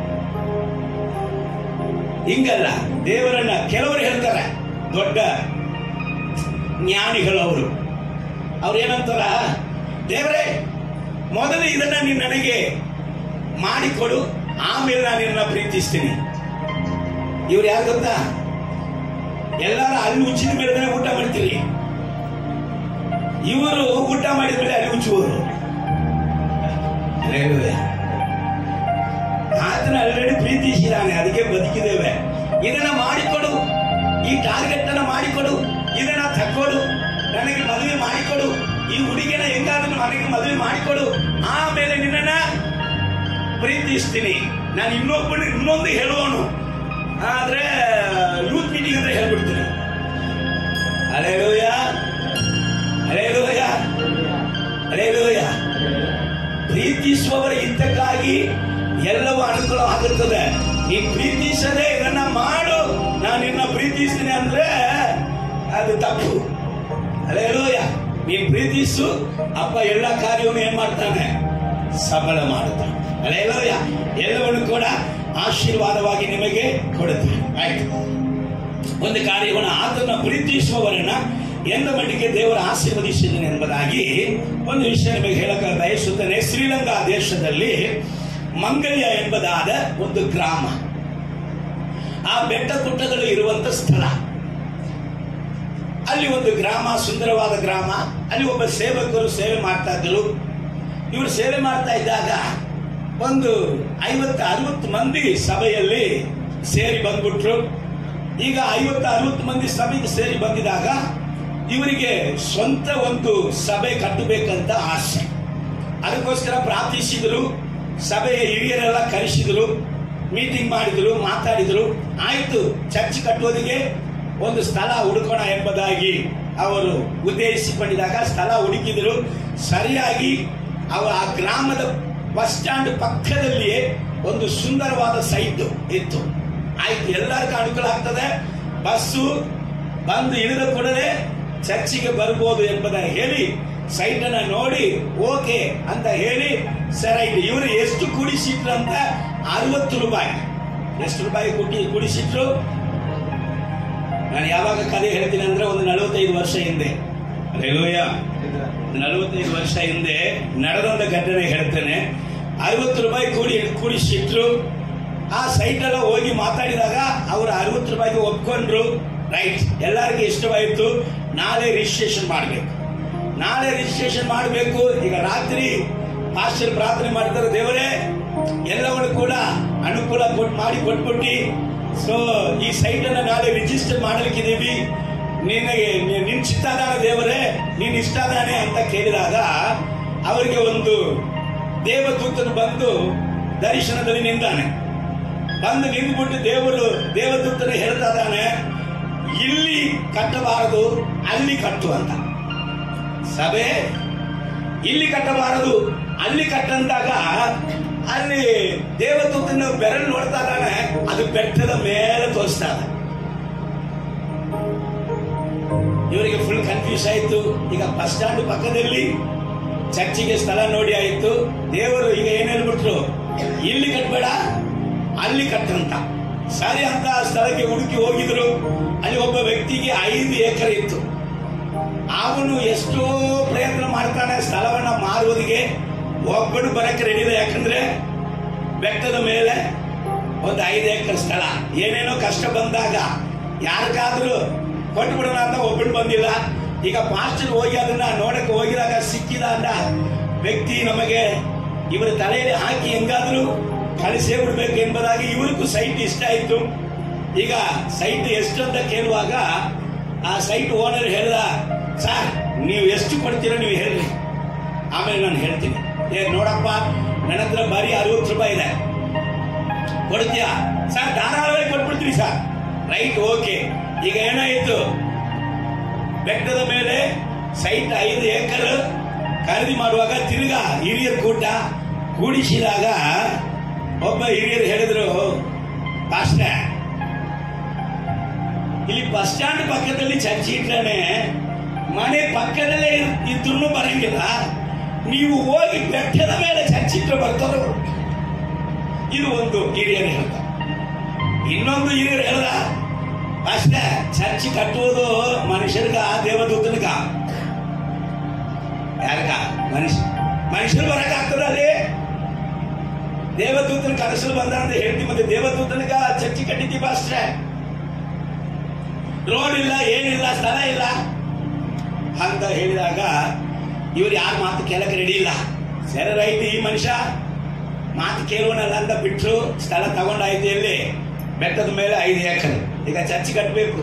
ಹಿಂಗಲ್ಲ ದೇವರನ್ನ ಕೆಲವರು ಹೇಳ್ತಾರೆ ದೊಡ್ಡ ಜ್ಞಾನಿಗಳು ಅವರು ಅವ್ರು ಏನಂತಾರ ದೇವರೇ ಮೊದಲು ಇದನ್ನ ನೀನು ನನಗೆ ಮಾಡಿಕೊಡು ಆಮೇಲೆ ನಾನು ನಿನ್ನ ಪ್ರೀತಿಸ್ತೀನಿ ಇವ್ರು ಯಾರು ಗೊತ್ತಾ ಎಲ್ಲಾರು ಅಲ್ಲಿ ಉಚ್ಚಿದ ಮೇಲೆ ಊಟ ಮಾಡ್ತೀರಿ ಇವರು ಊಟ ಮಾಡಿದ ಮೇಲೆ ಅಲ್ಲಿ ಉಚ್ಚುವರು Hallelujah. ಆತನ ಆಲ್ರೆಡಿ ಪ್ರೀತಿಸಿದಾನೆ ಅದಕ್ಕೆ ಬದುಕಿದ್ದೇವೆ ಇದನ್ನ ಮಾಡಿಕೊಡು ಈ ಟಾರ್ಗೆಟ್ ಅನ್ನ ಮಾಡಿಕೊಡು ಇದನ್ನ ತಕ್ಕೊಡು ನನಗೆ ಮದುವೆ ಮಾಡಿಕೊಡು ಈ ಹುಡುಗಿನ ಹೆಂಗಾದ್ರೂ ನನಗೆ ಮದುವೆ ಮಾಡಿಕೊಡು ಆಮೇಲೆ ನಿನ್ನನ್ನ ಪ್ರೀತಿಸ್ತೀನಿ ನಾನು ಇನ್ನೊಬ್ಬನು ಇನ್ನೊಂದು ಹೇಳುವವನು ಆದ್ರೆ ಯೂತ್ ಮೀಟಿಂಗ್ ಅಂದ್ರೆ ಹೇಳ್ಬಿಡ್ತೀನಿ ಅರೇಲೋಯ ಅರೇಲೋಯ ಅರೇಲೋಯ ಪ್ರೀತಿಸುವವರ ಹಿತಕ್ಕಾಗಿ ಎಲ್ಲವೂ ಅನುಕೂಲ ಆಗುತ್ತದೆ ನೀ ಪ್ರೀತಿಸದೆ ಇದನ್ನ ಮಾಡು ನಾನು ನಿನ್ನ ಪ್ರೀತಿಸ್ತೀನಿ ಅಂದ್ರೆ ಅದು ತಪ್ಪು ಅರೇಲೋಯ ನೀನ್ ಪ್ರೀತಿಸು ಅಪ್ಪ ಎಲ್ಲ ಕಾರ್ಯವನ್ನು ಏನ್ ಮಾಡ್ತಾನೆ ಸಫಲ ಮಾಡುತ್ತಾನೆ ಅರೇಲೋಯ ಎಲ್ಲವನ್ನು ಕೂಡ ಆಶೀರ್ವಾದವಾಗಿ ನಿಮಗೆ ಕೊಡುತ್ತಾನೆ ಆಯ್ತು ಒಂದು ಕಾರ್ಯವನ್ನು ಆತನ ಪ್ರೀತಿಸುವವರನ್ನ ಎಂದ ಮಟ್ಟಿಗೆ ದೇವರ ಆಶೀರ್ವದಿಸಿದನು ಎಂಬುದಾಗಿ ಒಂದು ವಿಷಯ ನಿಮಗೆ ಹೇಳಕ್ಕೆ ಬಯಸುತ್ತೇನೆ ಶ್ರೀಲಂಕಾ ದೇಶದಲ್ಲಿ ಮಂಗಲ್ಯ ಎಂಬುದಾದ ಒಂದು ಗ್ರಾಮ ಆ ಬೆಟ್ಟ ಗುಡ್ಡಗಳು ಇರುವಂತ ಸ್ಥಳ ಅಲ್ಲಿ ಒಂದು ಗ್ರಾಮ ಸುಂದರವಾದ ಗ್ರಾಮ ಅಲ್ಲಿ ಒಬ್ಬ ಸೇವಕರು ಸೇವೆ ಮಾಡ್ತಾ ಇದ್ದರು ಇವರು ಸೇವೆ ಮಾಡ್ತಾ ಇದ್ದಾಗ ಒಂದು ಐವತ್ತು ಅರವತ್ತು ಮಂದಿ ಸಭೆಯಲ್ಲಿ ಸೇರಿ ಬಂದ್ಬಿಟ್ರು ಈಗ ಐವತ್ತು ಅರವತ್ತು ಮಂದಿ ಸಭೆಗೆ ಸೇರಿ ಬಂದಿದಾಗ ಇವರಿಗೆ ಸ್ವಂತ ಒಂದು ಸಭೆ ಕಟ್ಟಬೇಕಂತ ಆಸೆ ಅದಕ್ಕೋಸ್ಕರ ಪ್ರಾರ್ಥಿಸಿದರು ಸಭೆಯ ಹಿರಿಯರೆಲ್ಲ ಕರೆಸಿದ್ರು ಮೀಟಿಂಗ್ ಮಾಡಿದ್ರು ಮಾತಾಡಿದ್ರು ಆಯ್ತು ಚರ್ಚ್ ಕಟ್ಟೋದಿಗೆ ಒಂದು ಸ್ಥಳ ಹುಡುಕೋಣ ಎಂಬುದಾಗಿ ಅವರು ಉದ್ದೇಶಿಸಿಕೊಂಡಿದಾಗ ಸ್ಥಳ ಹುಡುಕಿದ್ರು ಸರಿಯಾಗಿ ಅವ ಆ ಗ್ರಾಮದ ಬಸ್ ಸ್ಟ್ಯಾಂಡ್ ಪಕ್ಕದಲ್ಲಿಯೇ ಒಂದು ಸುಂದರವಾದ ಸೈಟ್ ಇತ್ತು ಆಯ್ತು ಎಲ್ಲರಿಗೂ ಅನುಕೂಲ ಆಗ್ತದೆ ಬಸ್ಸು ಬಂದು ಇಳಿದ ಕೂಡಲೇ ಚರ್ಚಿಗೆ ಬರ್ಬೋದು ಎಂಬುದನ್ನು ಹೇಳಿ ಸೈಟ್ ಅನ್ನ ನೋಡಿ ಓಕೆ ಅಂತ ಹೇಳಿ ಸರ್ ಆಯ್ತು ಇವರು ಎಷ್ಟು ಕೂಡಿಸಿಟ್ರು ಅಂತ ಅರವತ್ತು ರೂಪಾಯಿ ಎಷ್ಟು ರೂಪಾಯಿ ಕುಟಿ ಕೂಡಿಸಿಟ್ರು ನಾನು ಯಾವಾಗ ಕಥೆ ಹೇಳ್ತೀನಿ ಅಂದ್ರೆ ಒಂದು ನಲವತ್ತೈದು ವರ್ಷ ಹಿಂದೆ ಅಲ್ಲೇಲೂಯ ನಲವತ್ತೈದು ವರ್ಷ ಹಿಂದೆ ನಡೆದಂತ ಘಟನೆ ಹೇಳ್ತೇನೆ ಅರವತ್ತು ರೂಪಾಯಿ ಕೂಡಿ ಕೂಡಿಸಿಟ್ರು ಆ ಸೈಟ್ ಎಲ್ಲ ಹೋಗಿ ಮಾತಾಡಿದಾಗ ಅವರು ಅರವತ್ತು ರೂಪಾಯಿಗೆ ಒಪ್ಕೊಂಡ್ರು ರೈಟ್ ಎಲ್ಲರಿಗೂ ಇಷ್ಟವಾಯಿತು ನಾಳೆ ರಿಜಿಸ್ಟ್ರೇಷನ್ ಮಾಡಬೇಕು ನಾಳೆ ರಿಜಿಸ್ಟ್ರೇಷನ್ ಮಾಡಬೇಕು ಈಗ ರಾತ್ರಿ ಮಾಸ್ಟರ್ ಪ್ರಾರ್ಥನೆ ಮಾಡ್ತಾರೆ ದೇವರೇ ಎಲ್ಲವನ್ನು ಕೂಡ ಅನುಕೂಲ ಕೊಟ್ಟು ಮಾಡಿ ಕೊಟ್ಬಿಟ್ಟು ಸೊ ಈ ಸೈಟ್ ಅನ್ನ ನಾಳೆ ರಿಜಿಸ್ಟರ್ ಮಾಡಲಿಕ್ಕಿದ್ದೀವಿ ನಿನಗೆ ನಿ- ನಿನ್ ಚಿತ್ತಾದಾನ ದೇವರೇ ನೀನ್ ಇಷ್ಟಾದಾನೆ ಅಂತ ಕೇಳಿದಾಗ ಅವರಿಗೆ ಒಂದು ದೇವದೂತನು ಬಂದು ದರ್ಶನದಲ್ಲಿ ನಿಂತಾನೆ ಬಂದು ನಿಂತ್ಬಿಟ್ಟು ದೇವರು ದೇವದೂತನು ಹೇಳ್ತಾ ಇದ್ದಾನೆ ಇಲ್ಲಿ ಕಟ್ಟಬಾರದು ಅಲ್ಲಿ ಕಟ್ಟು ಅಂತ ಸಭೆ ಇಲ್ಲಿ ಕಟ್ಟಬಾರದು ಅಲ್ಲಿ ಕಟ್ಟಂದಾಗ ಅಲ್ಲಿ ದೇವದೂತನ ಬೆರಳು ನೋಡ್ತಾ ಇದ್ದಾನೆ ಅದು ಬೆಟ್ಟದ ಮೇಲೆ ತೋರಿಸ್ತಾ ಇದೆ ಇವರಿಗೆ ಫುಲ್ ಕನ್ಫ್ಯೂಸ್ ಆಯ್ತು ಈಗ ಬಸ್ ಸ್ಟ್ಯಾಂಡ್ ಪಕ್ಕದಲ್ಲಿ ಚರ್ಚಿಗೆ ಸ್ಥಳ ನೋಡಿ ಆಯ್ತು ದೇವರು ಈಗ ಏನ್ ಹೇಳ್ಬಿಟ್ರು ಇಲ್ಲಿ ಕಟ್ಬೇಡ ಅಲ್ಲಿ ಕಟ್ಟಂತ ಸರಿ ಅಂತ ಆ ಸ್ಥಳಕ್ಕೆ ಹುಡುಕಿ ಹೋಗಿದ್ರು ಅಲ್ಲಿ ಒಬ್ಬ ವ್ಯಕ್ತಿಗೆ ಐದು ಎಕರೆ ಇತ್ತು ಅವನು ಎಷ್ಟೋ ಪ್ರಯತ್ನ ಮಾಡ್ತಾನೆ ಸ್ಥಳವನ್ನ ಮಾರುವುದಿಗೆ ಒಬ್ಬನು ಬರಕ್ಕೆ ರೆಡಿ ಇದೆ ಯಾಕಂದ್ರೆ ಬೆಟ್ಟದ ಮೇಲೆ ಒಂದು ಐದು ಎಕರೆ ಸ್ಥಳ ಏನೇನೋ ಕಷ್ಟ ಬಂದಾಗ ಯಾರಿಗಾದ್ರೂ ಕೊಟ್ಬಿಡೋಣ ಅಂತ ಒಬ್ಬನು ಬಂದಿಲ್ಲ ಈಗ ಮಾಸ್ಟರ್ ಹೋಗಿ ಅದನ್ನ ನೋಡಕ್ಕೆ ಹೋಗಿದಾಗ ಸಿಕ್ಕಿದ ಅಂದ ವ್ಯಕ್ತಿ ನಮಗೆ ಇವರ ತಲೆಯಲ್ಲಿ ಹಾಕಿ ಹೆಂಗಾದ್ರೂ ಕಳಿಸೇ ಬಿಡ್ಬೇಕು ಎಂಬುದಾಗಿ ಇವ್ರಿಗೂ ಸೈಟ್ ಇಷ್ಟ ಆಯ್ತು ಈಗ ಸೈಟ್ ಎಷ್ಟು ಅಂತ ಕೇಳುವಾಗ ಆ ಸೈಟ್ ಓನರ್ ಹೇಳ್ದ ಸರ್ ನೀವು ಎಷ್ಟು ಕೊಡ್ತೀರೋ ನೀವು ಹೇಳ್ರಿ ಆಮೇಲೆ ನಾನು ಹೇಳ್ತೀನಿ ಏ ನೋಡಪ್ಪ ನನ್ನ ಹತ್ರ ಬರೀ ಅರವತ್ತು ರೂಪಾಯಿ ಇದೆ ಕೊಡ್ತೀಯಾ ಸರ್ ಧಾರಾಳವಾಗಿ ಕೊಟ್ಬಿಡ್ತೀನಿ ಸರ್ ರೈಟ್ ಓಕೆ ಈಗ ಏನಾಯಿತು ಬೆಟ್ಟದ ಮೇಲೆ ಸೈಟ್ ಐದು ಏಕರ್ ಖರೀದಿ ಮಾಡುವಾಗ ತಿರ್ಗಾ ಹಿರಿಯರ ಕೂಟ ಕೂಡಿಸಿದಾಗ ಒಬ್ಬ ಹಿರಿಯರು ಹೇಳಿದ್ರು ಪಾಸ್ಟೆ ಇಲ್ಲಿ ಬಸ್ ಸ್ಟ್ಯಾಂಡ್ ಪಕ್ಕದಲ್ಲಿ ಚರ್ಚಿ ಇಟ್ಟಾನೆ ಮನೆ ಪಕ್ಕದಲ್ಲೇ ಇದ್ರೂ ಬರಂಗಿಲ್ಲ ನೀವು ಹೋಗಿ ಬೆಟ್ಟದ ಮೇಲೆ ಚರ್ಚಿಟ್ರೆ ಬರ್ತಾರೋ ಇದು ಒಂದು ಹಿರಿಯರು ಹೇಳ್ದ ಇನ್ನೊಂದು ಹಿರಿಯರು ಹೇಳ್ದ ಅಷ್ಟೇ ಚರ್ಚ್ ಕಟ್ಟುವುದು ಮನುಷ್ಯರ್ಗ ದೇವದೂತನಿಗ ಯಾರಿಗ ಮನುಷ್ಯ ಮನುಷ್ಯರು ಬರಕ್ ಆಗ್ತದ ಅಲ್ಲಿ ದೇವದೂತನ ಕನಸಲು ಬಂದ ಅಂತ ಹೇಳ್ತೀವಿ ಮತ್ತೆ ದೇವದೂತನಿಗ ಚರ್ಚಿ ಕಟ್ಟಿದ್ದೀವಿ ಅಷ್ಟೇ ರೋಡ್ ಇಲ್ಲ ಏನಿಲ್ಲ ಸ್ಥಳ ಇಲ್ಲ ಅಂತ ಹೇಳಿದಾಗ ಇವ್ರು ಯಾರ ಮಾತು ಕೇಳಕ್ಕೆ ರೆಡಿ ಇಲ್ಲ ಸರಿ ರೈಟ್ ಈ ಮನುಷ್ಯ ಮಾತು ಕೇಳುವನಲ್ಲ ಅಂತ ಬಿಟ್ರು ಸ್ಥಳ ತಗೊಂಡಾಯ್ತು ಎಲ್ಲಿ ಬೆಟ್ಟದ ಮೇಲೆ ಐದು ಎಕರೆ ಈಗ ಚರ್ಚ್ ಕಟ್ಟಬೇಕು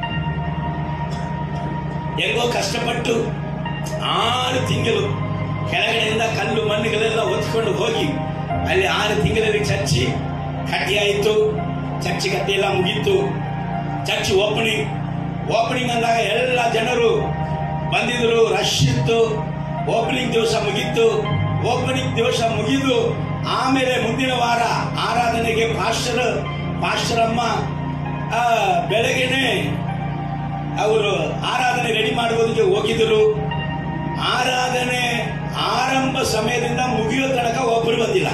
ಹೆಂಗೋ ಕಷ್ಟಪಟ್ಟು ಆರು ತಿಂಗಳು ಕೆಳಗಡೆಯಿಂದ ಕಲ್ಲು ಮಣ್ಣುಗಳೆಲ್ಲ ಹೊತ್ಕೊಂಡು ಹೋಗಿ ಅಲ್ಲಿ ಆರು ತಿಂಗಳಲ್ಲಿ ಚರ್ಚಿ ಕಟ್ಟಿ ಆಯಿತು ಚರ್ಚಿ ಕಟ್ಟಿ ಎಲ್ಲ ಮುಗೀತು ಚರ್ಚ್ ಓಪನಿಂಗ್ ಓಪನಿಂಗ್ ಅಂದಾಗ ಎಲ್ಲ ಜನರು ಬಂದಿದ್ರು ರಶ್ ಇತ್ತು ಓಪನಿಂಗ್ ದಿವಸ ಮುಗೀತು ಓಪನಿಂಗ್ ದಿವಸ ಮುಗಿದು ಆಮೇಲೆ ಮುಂದಿನ ವಾರ ಆರಾಧನೆಗೆ ಪಾಸ್ಟರ್ ಪಾಸ್ಟರಮ್ಮ ಆ, ಬೆಳಗ್ಗೆನೆ ಅವರು ಆರಾಧನೆ ರೆಡಿ ಮಾಡುವುದಕ್ಕೆ ಹೋಗಿದ್ರು ಆರಾಧನೆ ಆರಂಭ ಸಮಯದಿಂದ ಮುಗಿಯೋ ತನಕ ಒಬ್ಬರು ಬಂದಿಲ್ಲ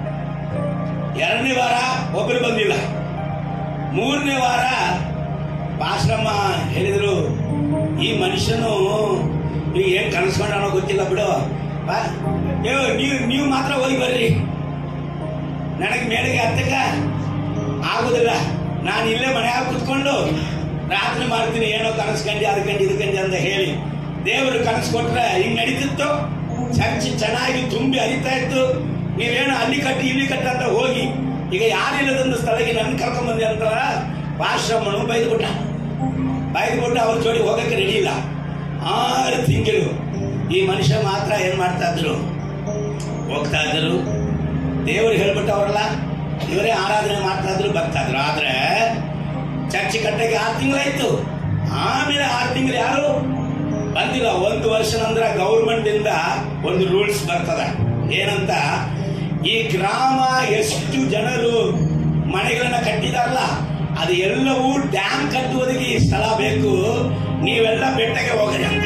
ಎರಡನೇ ವಾರ ಒಬ್ಬರು ಬಂದಿಲ್ಲ ಮೂರನೇ ವಾರ ಆಶ್ರಮ ಹೇಳಿದ್ರು ಈ ಮನುಷ್ಯನು ಈಗ ಏನ್ ಕನಸ್ಕೊಂಡಾನೋ ಗೊತ್ತಿಲ್ಲ ಬಿಡು ಬಾ ಏ, ನೀವು ನೀವು ಮಾತ್ರ ಹೋಗಿ ಬರ್ರಿ ನನಗೆ ಮೇಲೆಗೆ ಹತ್ತಕ್ಕ ಆಗುದಿಲ್ಲ ನಾನು ಇಲ್ಲೇ ಮನೆಯಾಗ ಕುತ್ಕೊಂಡು ರಾತ್ರಿ ಮಾಡ್ತೀನಿ ಏನೋ ಕನಸ್ಕಂಡು ಅದಕ್ಕಂಡು ಇದಕ್ಕಂಡು ಅಂತ ಹೇಳಿ ದೇವರು ಕನಸು ಕೊಟ್ರೆ ಹಿಂಗ್ ನಡೀತಿತ್ತು ಚರ್ಚಿ ಚೆನ್ನಾಗಿ ತುಂಬಿ ಹರಿತಾ ಇತ್ತು ನೀವೇನು ಅಲ್ಲಿ ಕಟ್ಟಿ ಇಲ್ಲಿ ಕಟ್ಟ ಅಂತ ಹೋಗಿ ಈಗ ಯಾರಿಲ್ಲದೊಂದು ಸ್ಥಳಕ್ಕೆ ನನ್ನ ಕರ್ಕೊಂಡ್ ಬಂದೆ ಅಂತ ಆಶ್ರಮನು ಬೈದ್ಬಿಟ್ಟ ಬೈದ್ಬಿಟ್ಟು ಅವ್ರ ಜೋಡಿ ಹೋಗಕ್ಕೆ ರೆಡಿ ಇಲ್ಲ ಆರು ತಿಂಗಳು ಈ ಮನುಷ್ಯ ಮಾತ್ರ ಏನ್ ಮಾಡ್ತಾ ಇದ್ರು ಹೋಗ್ತಾ ಇದ್ರು ದೇವರು ಹೇಳ್ಬಿಟ್ಟವ್ರಲ್ಲ ಇವರೇ ಆರಾಧನೆ ಮಾಡ್ತಾ ಇದ್ರು ಬರ್ತಾ ಇದ್ರು ಆದ್ರೆ ಚರ್ಚಿ ಕಟ್ಟಕ್ಕೆ ಆರು ತಿಂಗಳಾಯ್ತು ಆಮೇಲೆ ಆರು ತಿಂಗಳು ಯಾರು ಬಂದಿಲ್ಲ ಒಂದು ವರ್ಷ ನಂತರ ಗೌರ್ಮೆಂಟ್ ಇಂದ ಒಂದು ರೂಲ್ಸ್ ಬರ್ತದ ಏನಂತ ಈ ಗ್ರಾಮ ಎಷ್ಟು ಜನರು ಮನೆಗಳನ್ನ ಕಟ್ಟಿದಾರಲ್ಲ ಅದು ಎಲ್ಲವೂ ಡ್ಯಾಮ್ ಕಟ್ಟುವುದಕ್ಕೆ ಈ ಸ್ಥಳ ಬೇಕು ನೀವೆಲ್ಲ ಬೆಟ್ಟಕ್ಕೆ ಹೋಗ್ರಿ ಅಂತ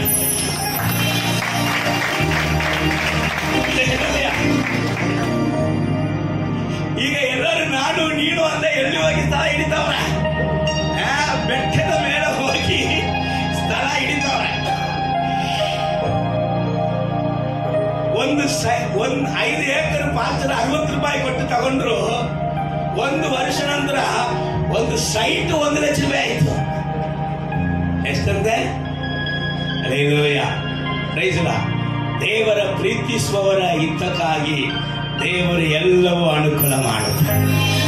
ಈಗ ಎಲ್ಲರೂ ನಾನು ನೀನು ಅಂತ ಎಲ್ಲಿ ಹೋಗಿ ಸ್ಥಳ ಹಿಡಿತವ್ರ ಬೆಟ್ಟದ ಮೇಲೆ ಹೋಗಿ ಸ್ಥಳ ಹಿಡಿತವ್ರ ಒಂದು ಸೈ ಒಂದ್ ಐದು ಏಕರ್ ಪಾತ್ರ ಅರವತ್ತು ರೂಪಾಯಿ ಕೊಟ್ಟು ತಗೊಂಡ್ರು ಒಂದು ವರ್ಷ ನಂತರ ಒಂದು ಸೈಟ್ ಒಂದು ಲಕ್ಷ ರೂಪಾಯಿ ಆಯ್ತು ಎಷ್ಟಂತೆ ಅಲೇಲೂಯ ಪ್ರೈಸಲ ದೇವರ ಪ್ರೀತಿಸುವವರ ಹಿತಕ್ಕಾಗಿ ದೇವರು ಎಲ್ಲವೂ ಅನುಕೂಲ ಮಾಡುತ್ತಾರೆ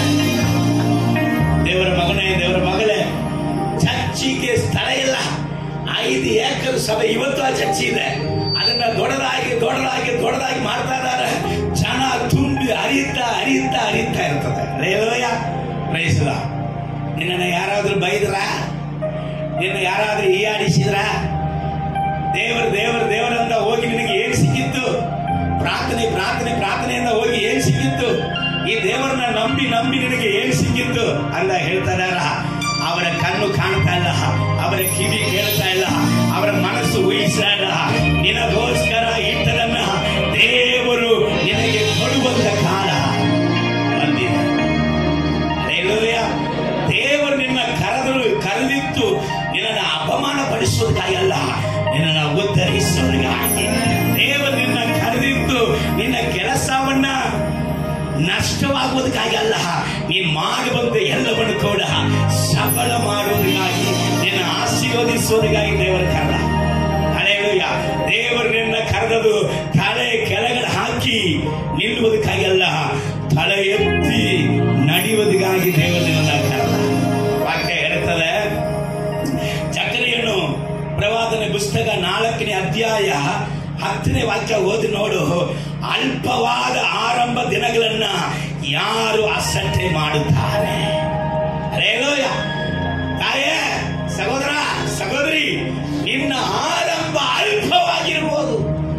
ದೇವರ ಮಗನೇ ದೇವರ ಮಗಳೇ ಚರ್ಚಿಗೆ ಸ್ಥಳ ಇಲ್ಲ ಐದು ಏಕರ್ ಸಭೆ ಇವತ್ತು ಆ ಚರ್ಚಿ ಇದೆ ಅದನ್ನ ದೊಡ್ಡದಾಗಿ ದೊಡ್ಡದಾಗಿ ದೊಡ್ಡದಾಗಿ ಮಾಡ್ತಾ ಇದ್ದಾರೆ ಜನ ತುಂಬಿ ಹರಿಯುತ್ತಾ ಹರಿಯುತ್ತಾ ಹರಿಯುತ್ತಾ ಇರ್ತದೆ ರೇಲೋಯ ಪ್ರೈಸಲ ನಿನ್ನ ಯಾರಾದ್ರೂ ಬೈದ್ರ ನಿನ್ನ ಯಾರಾದ್ರೂ ಈಯಾಡಿಸಿದ್ರ ದೇವರು ದೇವರು ದೇವರಂತ ಹೋಗಿ ನಿನಗೆ ಏನ್ ಸಿಕ್ಕಿತ್ತು ಪ್ರಾರ್ಥನೆ ಪ್ರಾರ್ಥನೆ ಪ್ರಾರ್ಥನೆಯಿಂದ ಹೋಗಿ ಏನ್ ಸಿಕ್ಕಿತ್ತು ಈ ದೇವರನ್ನ ನಂಬಿ ನಂಬಿ ನಿನಗೆ ಏನ್ ಸಿಕ್ಕಿತ್ತು ಅಂತ ಹೇಳ್ತಾರ ಅವರ ಕಣ್ಣು ಕಾಣ್ತಾ ಇಲ್ಲ ಅವರ ಕಿವಿ ಕೇಳ್ತಾ ಇಲ್ಲ ಅವರ ಮನಸ್ಸು ಊಹಿಸ್ತಾ ಇಲ್ಲ ನಿನಗೋಸ್ಕರ ಇಟ್ಟರನ್ನ ದೇವರು ನಿನಗೆ ಕೊಡುವಂತ ಕಾಲ ಬಂದಿದೆ ಹಲ್ಲೆಲೂಯಾ. ದೇವರು ನಿನ್ನ ಕರೆದರು ಕರೆದಿತ್ತು ನಿನ್ನನ್ನು ಅಪಮಾನ ಪಡಿಸುವುದಕ್ಕಾಗಿ ಅಲ್ಲ ನಿನ್ನನ್ನು ಉದ್ಧರಿಸುವುದಕ್ಕಾಗಿ ದೇವರು ನಿನ್ನ ಕರೆದಿತ್ತು ನಿನ್ನ ಕೆಲಸವನ್ನ ನಷ್ಟವಾಗುವುದಕ್ಕಾಗಿ ಅಲ್ಲ ನೀನು ಮಾಡುವಂತ ಎಲ್ಲವನ್ನು ಕೂಡ ಸಫಲ ಮಾಡುವುದಕ್ಕಾಗಿ ನಿನ್ನ ಆಶೀರ್ವದಿಸುವುದಕ್ಕಾಗಿ ದೇವರ ಕರೆದ ಹಳೆಯ ದೇವರು ನಿನ್ನ ಕರೆದದು ತಲೆ ಕೆಳಗಡೆ ಹಾಕಿ ನಿಲ್ಲುವುದಕ್ಕಾಗಿ ಅಲ್ಲ ತಲೆ ಎತ್ತಿ ನಡೆಯುವುದಕ್ಕಾಗಿ ದೇವರು ನಿನ್ನ ಕರೆದ ವಾಕ್ಯ ಹೇಳ್ತದೆ ಚಕ್ರಿಯನ್ನು ಪ್ರವಾದನೆ ಪುಸ್ತಕ ನಾಲ್ಕನೇ ಅಧ್ಯಾಯ ಹತ್ತನೇ ವಾಕ್ಯ ಓದಿ ನೋಡು ಅಲ್ಪವಾದ ಆರಂಭ ದಿನಗಳನ್ನ ಯಾರು ಅಸಟ್ಟೆ ಮಾಡುತ್ತಾರೆ ಅರೇಲೋಯ ತಾಯೇ ಸಹೋದರ ಸಹೋದರಿ ನಿನ್ನ ಆರಂಭ ಅಲ್ಪವಾಗಿರ್ಬೋದು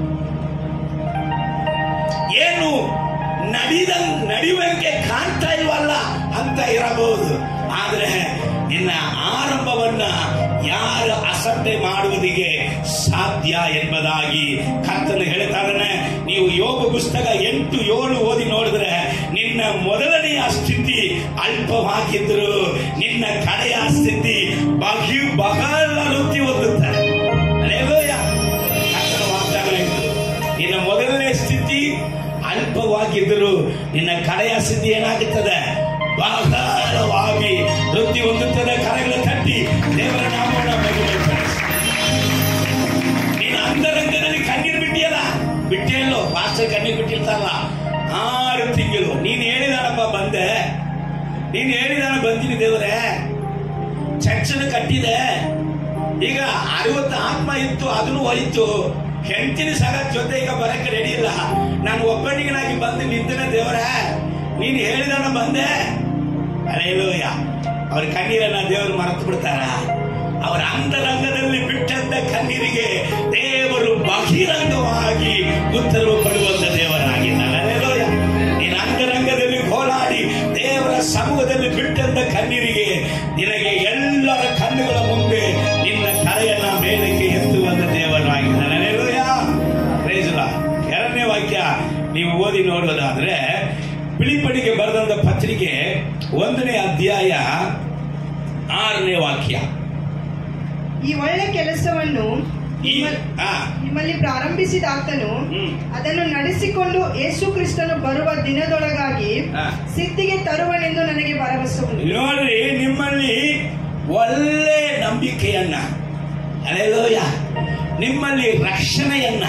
ಏನು ನಡಿದ ನಡೆಯುವಂಗೆ ಕಾಣ್ತಾ ಇಲ್ವಲ್ಲ ಅಂತ ಇರಬಹುದು ಆದ್ರೆ ನಿನ್ನ ಆರಂಭವನ್ನ ಯಾರು ಅಸಡ್ಡೆ ಮಾಡುವುದಿಗೆ ಸಾಧ್ಯ ಎಂಬುದಾಗಿ ಕರ್ತನು ಹೇಳ್ತಾನೆ ನೀವು ಯೋಗ ಪುಸ್ತಕ ಎಂಟು ಏಳು ಓದಿ ನೋಡಿದ್ರೆ ನಿನ್ನ ಮೊದಲನೆಯ ಸ್ಥಿತಿ ಅಲ್ಪವಾಗಿದ್ರು ನಿನ್ನ ಕಡೆಯ ಸ್ಥಿತಿ ಬಹಿ ಬಹಳ ವೃತ್ತಿ ಹೊಂದುತ್ತಾರೆ ಅಲ್ಲೇಲೂಯ ಕರ್ತನ ವಾಗ್ದಾನ ಇತ್ತು ನಿನ್ನ ಮೊದಲನೇ ಸ್ಥಿತಿ ಅಲ್ಪವಾಗಿದ್ದರೂ ನಿನ್ನ ಕಡೆಯ ಸ್ಥಿತಿ ಏನಾಗುತ್ತದೆ ಬಹಳವಾಗಿ ವೃತ್ತಿ ಹೊಂದುತ್ತದೆ ಕರೆಗಳ ತಟ್ಟಿ ದೇವರ ನಾಮವನ್ನು ಮಹಿಮೆಪಡಿಸಿ. ನೀನು ಅಂತರಂಗದಲ್ಲಿ ಕಣ್ಣೀರು ಬಿಟ್ಟಿಯಲ್ಲ ಬಿಟ್ಟಿಯಲ್ಲೋ ಪಾಸ್ಟರ್ ಕಣ್ಣೀರು ಬಿಟ್ಟಿರ್ತಾರಲ್ಲ ಆರು ತಿಂಗಳು ನೀನು ಹೇಳಿದಾನಪ್ಪ ಬಂದೆ ನೀನು ಹೇಳಿದಾನ ಬಂದಿನಿ ದೇವರೇ ಚರ್ಚನ್ನು ಕಟ್ಟಿದೆ ಈಗ ಅರವತ್ತು ಆತ್ಮ ಇತ್ತು ಅದನ್ನು ಹೋಯಿತು ಹೆಂಡತಿನ ಸಹ ಜೊತೆ ಈಗ ಬರಕ್ಕೆ ರೆಡಿ ಇಲ್ಲ ನಾನು ಒಬ್ಬನಿಗನಾಗಿ ಬಂದು ನಿಂತನೆ ದೇವರೇ ನೀನು ಹೇಳಿದಾನ ಬಂದೆ ಅರೇಲೋಯ ಅವ್ರ ಕಣ್ಣೀರನ್ನ ದೇವರು ಮರೆತು ಬಿಡ್ತಾರ ಅವರ ಅಂತರಂಗದಲ್ಲಿ ಬಿಟ್ಟಂತ ಕಣ್ಣೀರಿಗೆ ದೇವರು ಬಹಿರಂಗವಾಗಿ ಉತ್ತರವು ಕೊಡುವಂತ ದೇವರಾಗಿದ್ದಾನೆ ಅರೇಲೋಯ ನೀನು ಅಂತರಂಗದಲ್ಲಿ ಹೋರಾಡಿ ದೇವರ ಸಮೂಹದಲ್ಲಿ ಬಿಟ್ಟಂತ ಕಣ್ಣೀರಿಗೆ ನಿನಗೆ ಎಲ್ಲರ ಕಣ್ಣುಗಳ ಮುಂದೆ ನಿನ್ನ ತಲೆಯನ್ನ ಮೇಲಕ್ಕೆ ಎತ್ತುವಂತ ದೇವರಾಗಿದ್ದಾನೆ ಅರೇಲೋಯ ಪ್ರೈಸ್ ಲಾರ್ಡ್. ಎರಡನೇ ವಾಕ್ಯ ನೀವು ಓದಿ ನೋಡೋದಾದ್ರೆ ಬಿಳಿಪಡಿಗೆ ಬರೆದಂತ ಪತ್ರಿಕೆ ಒಂದನೇ ಅಧ್ಯಾಯ ಆರನೇ ವಾಕ್ಯ ಈ ಒಳ್ಳೆ ಕೆಲಸವನ್ನು ಈ ನಿಮ್ಮ- ಆ, ನಿಮ್ಮಲ್ಲಿ ಪ್ರಾರಂಭಿಸಿದ ಆತನು ಹ್ಮ್. ಅದನ್ನು ನಡೆಸಿಕೊಂಡು ಯೇಸು ಕ್ರಿಸ್ತನು ಬರುವ ದಿನದೊಳಗಾಗಿ ಆ. ಸಿದ್ಧಿಗೆ ತರುವನೆಂದು ನನಗೆ ಭರವಸೆ ಉಂಟು ನೋಡ್ರಿ ನಿಮ್ಮಲ್ಲಿ ಒಳ್ಳೆ ನಂಬಿಕೆಯನ್ನ ಅಲೆಲೋಯ ನಿಮ್ಮಲ್ಲಿ ರಕ್ಷಣೆಯನ್ನ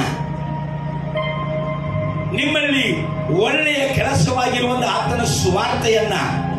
ನಿಮ್ಮಲ್ಲಿ ಒಳ್ಳೆಯ ಕೆಲಸವಾಗಿರುವಂತ ಆತನ ಸ್ವಾರ್ಥೆಯನ್ನ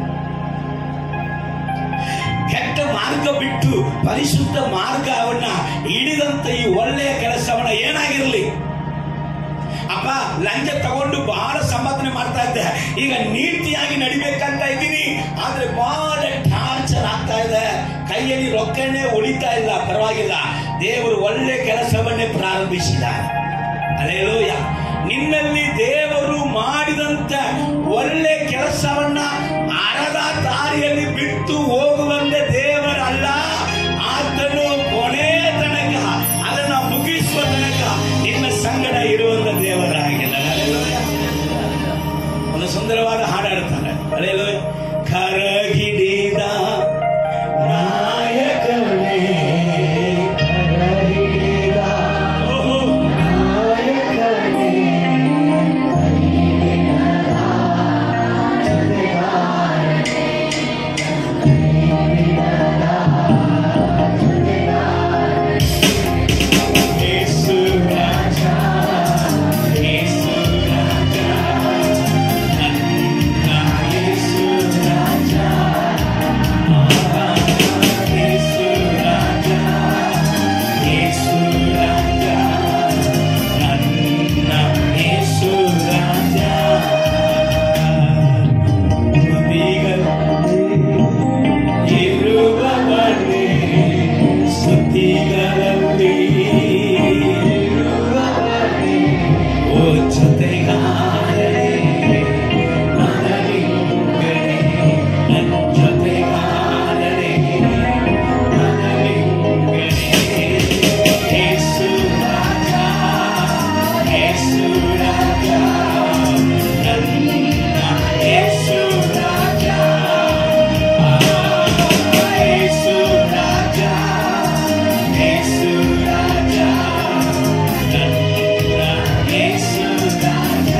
ಕೆಟ್ಟ ಮಾರ್ಗ ಬಿಟ್ಟು ಪರಿಶುದ್ಧ ಮಾರ್ಗವನ್ನ ಹಿಡಿದಂತ ಈ ಒಳ್ಳೆಯ ಕೆಲಸವನ್ನ ಏನಾಗಿರಲಿ ಅಪ್ಪ ಲಂಚ ತಗೊಂಡು ಬಹಳ ಸಂಪಾದನೆ ಮಾಡ್ತಾ ಇದ್ದೆ ಈಗ ನೀತಿಯಾಗಿ ನಡಿಬೇಕಂತ ಇದ್ದೀನಿ ಆದ್ರೆ ಬಹಳ ಟಾರ್ಚರ್ ಆಗ್ತಾ ಇದೆ ಕೈಯಲ್ಲಿ ರೊಕ್ಕನೇ ಉಳಿತಾ ಇಲ್ಲ ಪರವಾಗಿಲ್ಲ ದೇವರು ಒಳ್ಳೆ ಕೆಲಸವನ್ನೇ ಪ್ರಾರಂಭಿಸಿದ ಅಲ್ಲೇಲೂಯ ನಿನ್ನಲ್ಲಿ ದೇವರು ಮಾಡಿದಂತ ಒಳ್ಳೆ ಕೆಲಸವನ್ನ ಅರದ ದಾರಿಯಲ್ಲಿ ಬಿಟ್ಟು ಹೋಗುವಂತೆ ದೇವರಲ್ಲ ಆತನು ಕೊನೆ ತನಕ ಅದನ್ನ ಮುಗಿಸುವ ತನಕ ನಿನ್ನ ಸಂಗಡ ಇರುವಂತ ದೇವರಾಗಿಲ್ಲ ಒಂದು ಸುಂದರವಾದ ಹಾಡಾಡ್ತಾರೆ ಅಲ್ಲೇಲೂಯ ಕರಗಿಡಿದ ನಾಯಕನೇ ಓಹೋ ಯೇಸು ರಾಜ ಯೇಸು ರಾಜ ನನ್ನ ಯೇಸು ರಾಜ ಯೇಸು ರಾಜ ಯೇಸು ರಾಜ ನನ್ನ ಯೇಸು ರಾಜ ಇರುವವನೇ ಸುದ್ದಿಗಳಲ್ಲಿ ಓ ಜೊತೆಗಾರನೇ ಮನವಿಂಗನೇ ನನ್ನ ಜೊತೆಗಾರನೇ ಮನವಿಂಗನೇ ಯೇಸು ರಾಜ ಯೇಸು ರಾಜ ನನ್ನ ಯೇಸು ರಾಜ ಯೇಸು ರಾಜ ಯೇಸು ರಾಜ ನನ್ನ ಯೇಸು ರಾಜ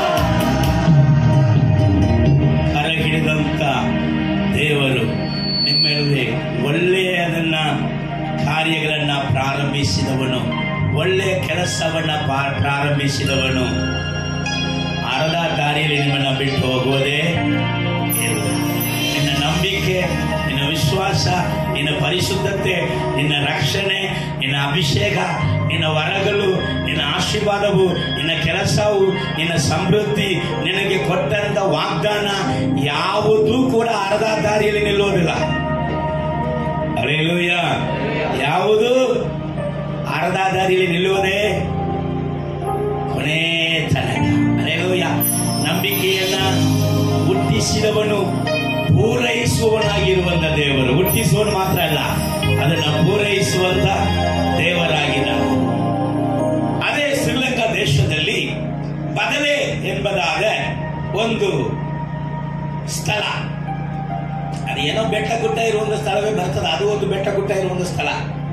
ಕರಗಿಡಿದಂತ ದೇವರು ನಿಮ್ಮಲ್ಲಿ ಒಳ್ಳೆಯದನ್ನ ಕಾರ್ಯಗಳನ್ನ ಪ್ರಾರಂಭಿಸಿದವನು ಒಳ್ಳೆಯ ಕೆಲಸವನ್ನ ಪಾ- ಪ್ರಾರಂಭಿಸಿದವನು ಅರ್ಧ ದಾರಿಯಲ್ಲಿ ನಿಮ್ಮನ್ನ ಬಿಟ್ಟು ಹೋಗುವುದೇ ಇಲ್ಲ. ನಿನ್ನ ನಂಬಿಕೆ ನಿನ್ನ ವಿಶ್ವಾಸ ನಿನ್ನ ಪರಿಶುದ್ಧತೆ ನಿನ್ನ ರಕ್ಷಣೆ ನಿನ್ನ ಅಭಿಷೇಕ ನಿನ್ನ ವರಗಳು ನಿನ್ನ ಆಶೀರ್ವಾದವು ನಿನ್ನ ಕೆಲಸವು ನಿನ್ನ ಸಮೃದ್ಧಿ ನಿನಗೆ ಕೊಟ್ಟಂತ ವಾಗ್ದಾನ ಯಾವುದೂ ಕೂಡ ಅರ್ಧ ದಾರಿಯಲ್ಲಿ ನಿಲ್ಲುವುದಿಲ್ಲ ಅರೇಲೂಯ ಯಾವುದು ಅರ್ಧ ದಾರಿಯಲ್ಲಿ ನಿಲ್ಲುವುದೇ ಕೊನೆ ತನಕ ಅರೇಲೂಯ ನಂಬಿಕೆಯನ್ನ ಹುಟ್ಟಿಸಿದವನು ಪೂರೈಸುವವನಾಗಿರುವಂತ ದೇವರು ಹುಟ್ಟಿಸುವನು ಮಾತ್ರ ಅಲ್ಲ ಅದನ್ನ ಪೂರೈಸುವಂತ ದೇವರಾಗಿದ್ದಾನೆ ಅದೇ ಶ್ರೀಲಂಕಾ ದೇಶದಲ್ಲಿ ಬದಲೆ ಎಂಬುದಾದ ಒಂದು ಸ್ಥಳ ಅದು ಏನೋ ಬೆಟ್ಟ ಗುಡ್ಡ ಇರುವಂತ ಸ್ಥಳವೇ ಬರ್ತದೆ ಅದು ಒಂದು ಬೆಟ್ಟ ಗುಡ್ಡ ಇರುವಂತ ಸ್ಥಳ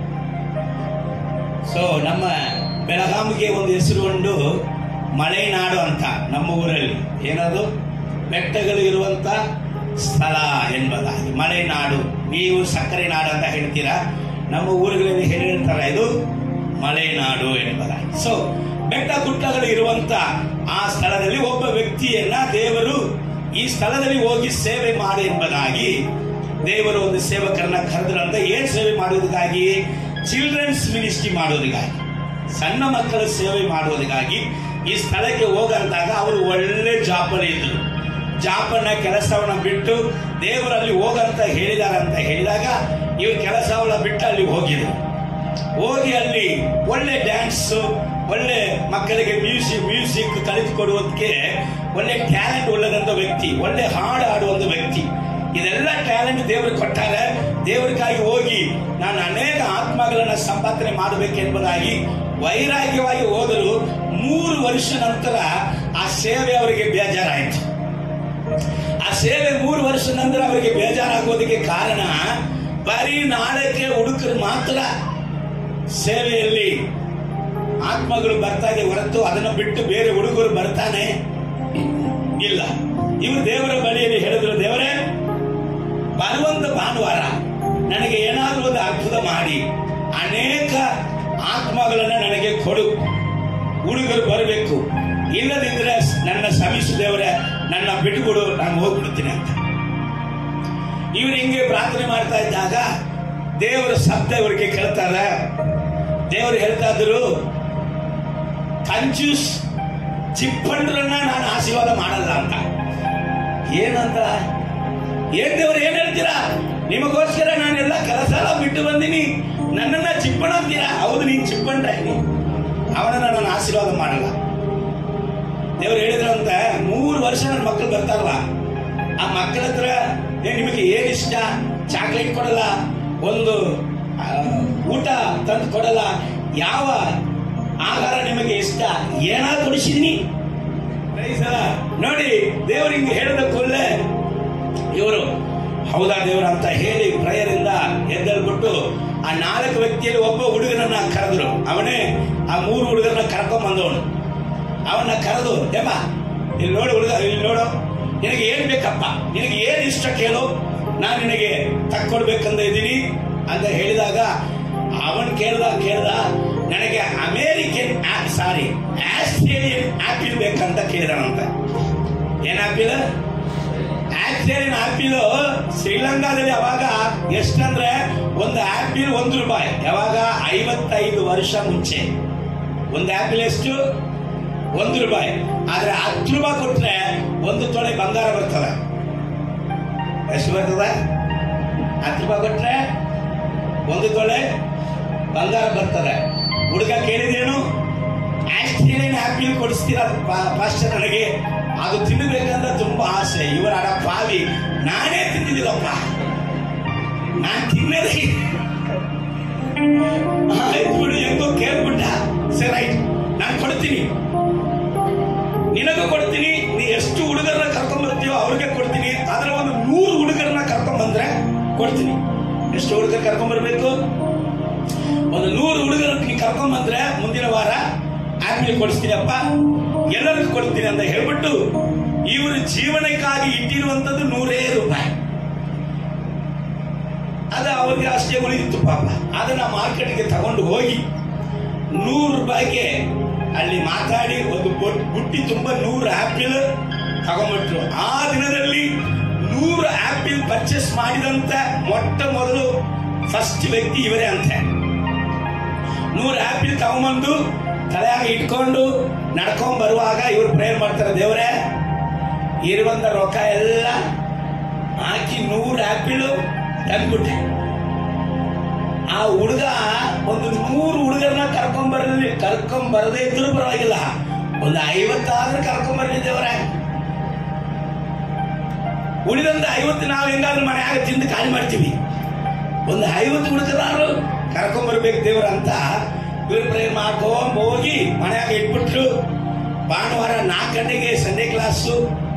ಸೊ ನಮ್ಮ ಬೆಳಗಾವಿಗೆ ಒಂದು ಹೆಸರು ಉಂಟು ಮಲೆನಾಡು ಅಂತ ನಮ್ಮ ಊರಲ್ಲಿ ಏನದು ಬೆಟ್ಟಗಳು ಇರುವಂತ ಸ್ಥಳ ಎಂಬುದಾಗಿ ಮಲೆನಾಡು ನೀವು ಸಕ್ಕರೆ ನಾಡು ಅಂತ ಹೇಳ್ತೀರಾ ನಮ್ಮ ಊರುಗಳಲ್ಲಿ ಹೇಳಿರ್ತಾರೆ ಇದು ಮಲೆನಾಡು ಎಂಬುದಾಗಿ ಸೊ ಬೆಟ್ಟ ಗುಡ್ಡಗಳು ಇರುವಂತ ಆ ಸ್ಥಳದಲ್ಲಿ ಒಬ್ಬ ವ್ಯಕ್ತಿಯನ್ನ ದೇವರು ಈ ಸ್ಥಳದಲ್ಲಿ ಹೋಗಿ ಸೇವೆ ಮಾಡಿ ಎಂಬುದಾಗಿ ದೇವರು ಒಂದು ಸೇವಕರನ್ನ ಕರೆದ್ರಂತ ಏನ್ ಸೇವೆ ಮಾಡುವುದಕ್ಕಾಗಿ ಚಿಲ್ಡ್ರನ್ಸ್ ಮಿನಿಸ್ಟ್ರಿ ಮಾಡೋದಕ್ಕಾಗಿ ಸಣ್ಣ ಮಕ್ಕಳ ಸೇವೆ ಮಾಡುವುದಕ್ಕಾಗಿ ಈ ಸ್ಥಳಕ್ಕೆ ಹೋಗಂದಾಗ ಅವರು ಒಳ್ಳೆ ಜಾಪಲ್ಲಿ ಇದ್ರು ಜಾಪನ್ನ ಕೆಲಸವನ್ನ ಬಿಟ್ಟು ದೇವರಲ್ಲಿ ಹೋಗಂತ ಹೇಳಿದಾರಂತ ಹೇಳಿದಾಗ ಇವ್ರು ಕೆಲಸವನ್ನ ಬಿಟ್ಟು ಅಲ್ಲಿ ಹೋಗಿದ್ರು ಹೋಗಿ ಅಲ್ಲಿ ಒಳ್ಳೆ ಡ್ಯಾನ್ಸ್ ಒಳ್ಳೆ ಮಕ್ಕಳಿಗೆ ಮ್ಯೂಸಿಕ್ ಮ್ಯೂಸಿಕ್ ಕಲಿತುಕೊಡುವುದಕ್ಕೆ ಒಳ್ಳೆ ಟ್ಯಾಲೆಂಟ್ ಉಳ್ಳದಂತ ವ್ಯಕ್ತಿ ಒಳ್ಳೆ ಹಾಡು ಆಡುವಂತ ವ್ಯಕ್ತಿ ಇದೆಲ್ಲ ಟ್ಯಾಲೆಂಟ್ ದೇವರು ಕೊಟ್ಟಾರೆ ದೇವರಿಗಾಗಿ ಹೋಗಿ ನಾನು ಅನೇಕ ಆತ್ಮಗಳನ್ನ ಸಂಪಾದನೆ ಮಾಡಬೇಕೆಂಬುದಾಗಿ ವೈರಾಗ್ಯವಾಗಿ ಹೋದರು ಮೂರು ವರ್ಷ ನಂತರ ಆ ಸೇವೆ ಅವರಿಗೆ ಬೇಜಾರಾಯಿತು ಆ ಸೇವೆ ಮೂರು ವರ್ಷ ನಂತರ ಅವರಿಗೆ ಬೇಜಾರಾಗೋದಕ್ಕೆ ಕಾರಣ ಬರೀ ನಾಳಕ್ಕೆ ಹುಡುಕರು ಮಾತ್ರ ಸೇವೆಯಲ್ಲಿ ಆತ್ಮಗಳು ಬರ್ತಾ ಇದೆ ಹೊರತು ಅದನ್ನು ಬಿಟ್ಟು ಬೇರೆ ಹುಡುಗರು ಬರ್ತಾನೆ ಇಲ್ಲ ಇವರು ದೇವರ ಬಳಿಯಲ್ಲಿ ಹೇಳಿದ್ರು ದೇವರೇ ಬರುವಂತ ಭಾನುವಾರ ನನಗೆ ಏನಾದರೂ ಒಂದು ಅದ್ಭುತ ಮಾಡಿ ಅನೇಕ ಆತ್ಮಗಳನ್ನ ನನಗೆ ಕೊಡು ಹುಡುಗರು ಬರಬೇಕು ಇಲ್ಲದಿದ್ರೆ ನನ್ನ ಸಮಿಸು ದೇವರೇ ನನ್ನ ಬಿಟ್ಟುಕೊಡು ನಾನು ಹೋಗ್ಬಿಡ್ತೀನಿ ಅಂತ ಇವರು ಹಿಂಗೆ ಪ್ರಾರ್ಥನೆ ಮಾಡ್ತಾ ಇದ್ದಾಗ ದೇವರ ಶಬ್ದ ಇವರಿಗೆ ಕೇಳ್ತಾರ ದೇವರು ಹೇಳ್ತಾ ಇದ್ರು ಕಂಜೂಸ್ ಚಿಪ್ಪಂಡ್ರನ್ನ ನಾನು ಆಶೀರ್ವಾದ ಮಾಡಲ್ಲ ಅಂತ ಏನಂತ ಏನ್ ದೇವ್ರು ಏನ್ ಹೇಳ್ತೀರಾ ನಿಮಗೋಸ್ಕರ ನಾನೆಲ್ಲ ಕೆಲಸ ಎಲ್ಲ ಬಿಟ್ಟು ಬಂದಿನಿ ನನ್ನನ್ನ ಚಿಪ್ಪಣ ಅಂತೀರಾ ಹೌದು ನೀನ್ ಚಿಪ್ಪಂಡ್ರೆ ಅವನನ್ನ ನಾನು ಆಶೀರ್ವಾದ ಮಾಡಲ್ಲ ದೇವ್ರು ಹೇಳಿದ್ರಂತ ಮೂರು ವರ್ಷ ನನ್ನ ಮಕ್ಕಳು ಬರ್ತಾರಲ್ಲ ಆ ಮಕ್ಕಳ ಹತ್ರ ಏ ನಿಮಗೆ ಏನ್ ಇಷ್ಟ ಚಾಕ್ಲೇಟ್ ಕೊಡಲ್ಲ ಒಂದು ಆ, ಊಟ ತಂದು ಕೊಡಲ್ಲ ಯಾವ ಆಹಾರ ನಿಮಗೆ ಇಷ್ಟ ಏನಾದ್ರು ಕೊಡಿಸಿದೀನಿ Praise the Lord. ನೋಡಿ ದೇವರು ಹಿಂಗೆ ಹೇಳಿದ ಕೂಡಲೇ ಇವರು ಹೌದಾ ದೇವರ ಅಂತ ಹೇಳಿ ಪ್ರಯರಿಂದ ಎದ್ದೇಳ್ಬಿಟ್ಟು ಆ ನಾಲ್ಕು ವ್ಯಕ್ತಿಯಲ್ಲಿ ಒಬ್ಬ ಹುಡುಗನನ್ನ ಕರೆದ್ರು ಅವನೇ ಆ ಮೂರು ಹುಡುಗರನ್ನ ಕರ್ಕೊಂಡ್ ಬಂದವನು ಅವನ್ನ ಕರೆದು ಏಮ್ಮ ಇಲ್ಲಿ ನೋಡು ಹುಡುಗ ಇಲ್ಲಿ ನೋಡು ನಿನಗೆ ಏನ್ ಬೇಕಪ್ಪ ನಿನಗೆ ಏನ್ ಇಷ್ಟ ಕೇಳು ನಾನು ನಿನಗೆ ತಕ್ಕೊಡ್ಬೇಕಂತ ಇದ್ದೀನಿ ಅಂತ ಹೇಳಿದಾಗ ಅವನ್ ಕೇಳ್ದ ಕೇಳ್ದ ನನಗೆ ಅಮೇರಿಕನ್ ಸಾರಿ ಆಸ್ಟ್ರೇಲಿಯನ್ ಆಪಿಲ್ ಬೇಕಂತ ಕೇಳಿದನಂತೆ ಏನ್ ಆಪಿಲ್ ಆಸ್ಟ್ರೇಲಿಯನ್ ಆಪಿಲ್ ಶ್ರೀಲಂಕಾದಲ್ಲಿ ಅವಾಗ ಎಷ್ಟಂದ್ರೆ ಒಂದು ಆಪಿಲ್ ಒಂದು ರೂಪಾಯಿ ಯಾವಾಗ ಐವತ್ತೈದು ವರ್ಷ ಮುಂಚೆ ಒಂದು ಆಪಿಲ್ ಎಷ್ಟು ಒಂದು ರೂಪಾಯಿ ಆದ್ರೆ ಹತ್ತು ರೂಪಾಯಿ ಕೊಟ್ರೆ ಒಂದು ತೊಳೆ ಬಂಗಾರ ಬರ್ತದೆ ಎಷ್ಟು ಬರ್ತದೆ ಹತ್ತು ರೂಪಾಯಿ ಕೊಟ್ರೆ ಒಂದು ತೊಳೆ ಬಂಗಾರ ಬರ್ತದೆ ಹುಡುಗ ಕೇಳಿದೇನು ಆಸ್ಟ್ರೇಲಿಯನ್ ಆಪಿಲ್ ಕೊಡಿಸ್ತೀರ ಪಾಸ್ಟರ್ ನನಗೆ ಅದು ತಿನ್ನಬೇಕಂತ ತುಂಬಾ ಆಸೆ ಇವರ ಅಡ ಪಾವಿ ನಾನೇ ತಿಂದಿದ್ದೀನಪ್ಪ ನಾನ್ ತಿನ್ನದೇ ಆಯ್ತು ಬಿಡು ಹೆಂಗೋ ಕೇಳ್ಬಿಟ್ಟ ಸರಿ ರೈಟ್ ನಾನು ಕೊಡ್ತೀನಿ ನಿನಗೂ ಕೊಡ್ತೀನಿ ನೀ ಎಷ್ಟು ಹುಡುಗರನ್ನ ಕರ್ಕೊಂಡ್ ಬರ್ತೀಯೋ ಅವ್ರಿಗೆ ಕೊಡ್ತೀನಿ ಆದ್ರೆ ಒಂದು ನೂರು ಹುಡುಗರನ್ನ ಕರ್ಕೊಂಡ್ ಬಂದ್ರೆ ಕೊಡ್ತೀನಿ ಎಷ್ಟು ಹುಡುಗರು ಕರ್ಕೊಂಡ್ ಬರ್ಬೇಕು ಒಂದು ನೂರು ಹುಡುಗರು ನೀ ಕರ್ಕೊಂಡ್ ಬಂದ್ರೆ ಮುಂದಿನ ವಾರ ಆದ್ಮೇಲೆ ಕೊಡಿಸ್ತೀನಿ ಅಪ್ಪ ಎಲ್ಲರಿಗೂ ಕೊಡ್ತೀನಿ ಅಂತ ಹೇಳ್ಬಿಟ್ಟು ಇವರು ಜೀವನಕ್ಕಾಗಿ ಇಟ್ಟಿರುವಂತದ್ದು ನೂರೇ ರೂಪಾಯಿ ಅದು ಅವ್ರಿಗೆ ಅಷ್ಟೇ ಉಳಿದಿತ್ತು ಪಾಪ ಅದನ್ನ ಮಾರ್ಕೆಟ್ಗೆ ತಗೊಂಡು ಹೋಗಿ ನೂರು ರೂಪಾಯಿಗೆ ಅಲ್ಲಿ ಮಾತಾಡಿ ಒಂದು ಬೊಟ್- ಬುಟ್ಟಿ ತುಂಬಾ ನೂರು ಆಪಿಲ್ ತಗೊಂಡ್ಬಿಟ್ರು ಆ ದಿನದಲ್ಲಿ ನೂರು ಆಪಿಲ್ ಪರ್ಚೇಸ್ ಮಾಡಿದಂತ ಮೊಟ್ಟ ಮೊದಲು ಫಸ್ಟ್ ವ್ಯಕ್ತಿ ಇವರೇ ಅಂತೆ ನೂರು ಆಪಿಲ್ ತಗೊಂಬಂದು ತಲೆಯಾಗ ಇಟ್ಕೊಂಡು ನಡ್ಕೊಂಡ್ ಬರುವಾಗ ಇವ್ರು ಪ್ರೇಯರ್ ಮಾಡ್ತಾರೆ ದೇವರೇ ಇರುವಂತ ರೊಕ್ಕ ಎಲ್ಲ ಹಾಕಿ ನೂರು ಆಪಿಲ್ ತಂದ್ಬಿಟ್ಟೆ ಆ ಹುಡುಗ ಒಂದು ನೂರು ಹುಡುಗರನ್ನ ಕರ್ಕೊಂಡ್ ಬರಲಿ ಕರ್ಕೊಂಡ್ ಬರದೇ ಇದ್ರೂ ಪರವಾಗಿಲ್ಲ ಒಂದು ಐವತ್ತಾದ್ರೂ ಕರ್ಕೊಂಡ್ ಬರಲಿ ದೇವರೇ ಉಳಿದಂತ ಐವತ್ತು ನಾವು ಹೆಂಗಾದ್ರೂ ಮನೆಯಾಗ ತಿಂದು ಖಾಲಿ ಮಾಡ್ತೀವಿ ಒಂದು ಐವತ್ತು ಹುಡುಗರಾರು ಕರ್ಕೊಂಡ್ ಬರ್ಬೇಕು ದೇವ್ರ ಅಂತ ಇವ್ರು ಪ್ರೇರ್ ಮಾಡ್ಕೊಂಡ್ ಹೋಗಿ ಮನೆಯಾಗ ಇಟ್ಬಿಟ್ರು ಭಾನುವಾರ ನಾಲ್ಕು ಗಂಟೆಗೆ ಸಂಡೇ ಕ್ಲಾಸು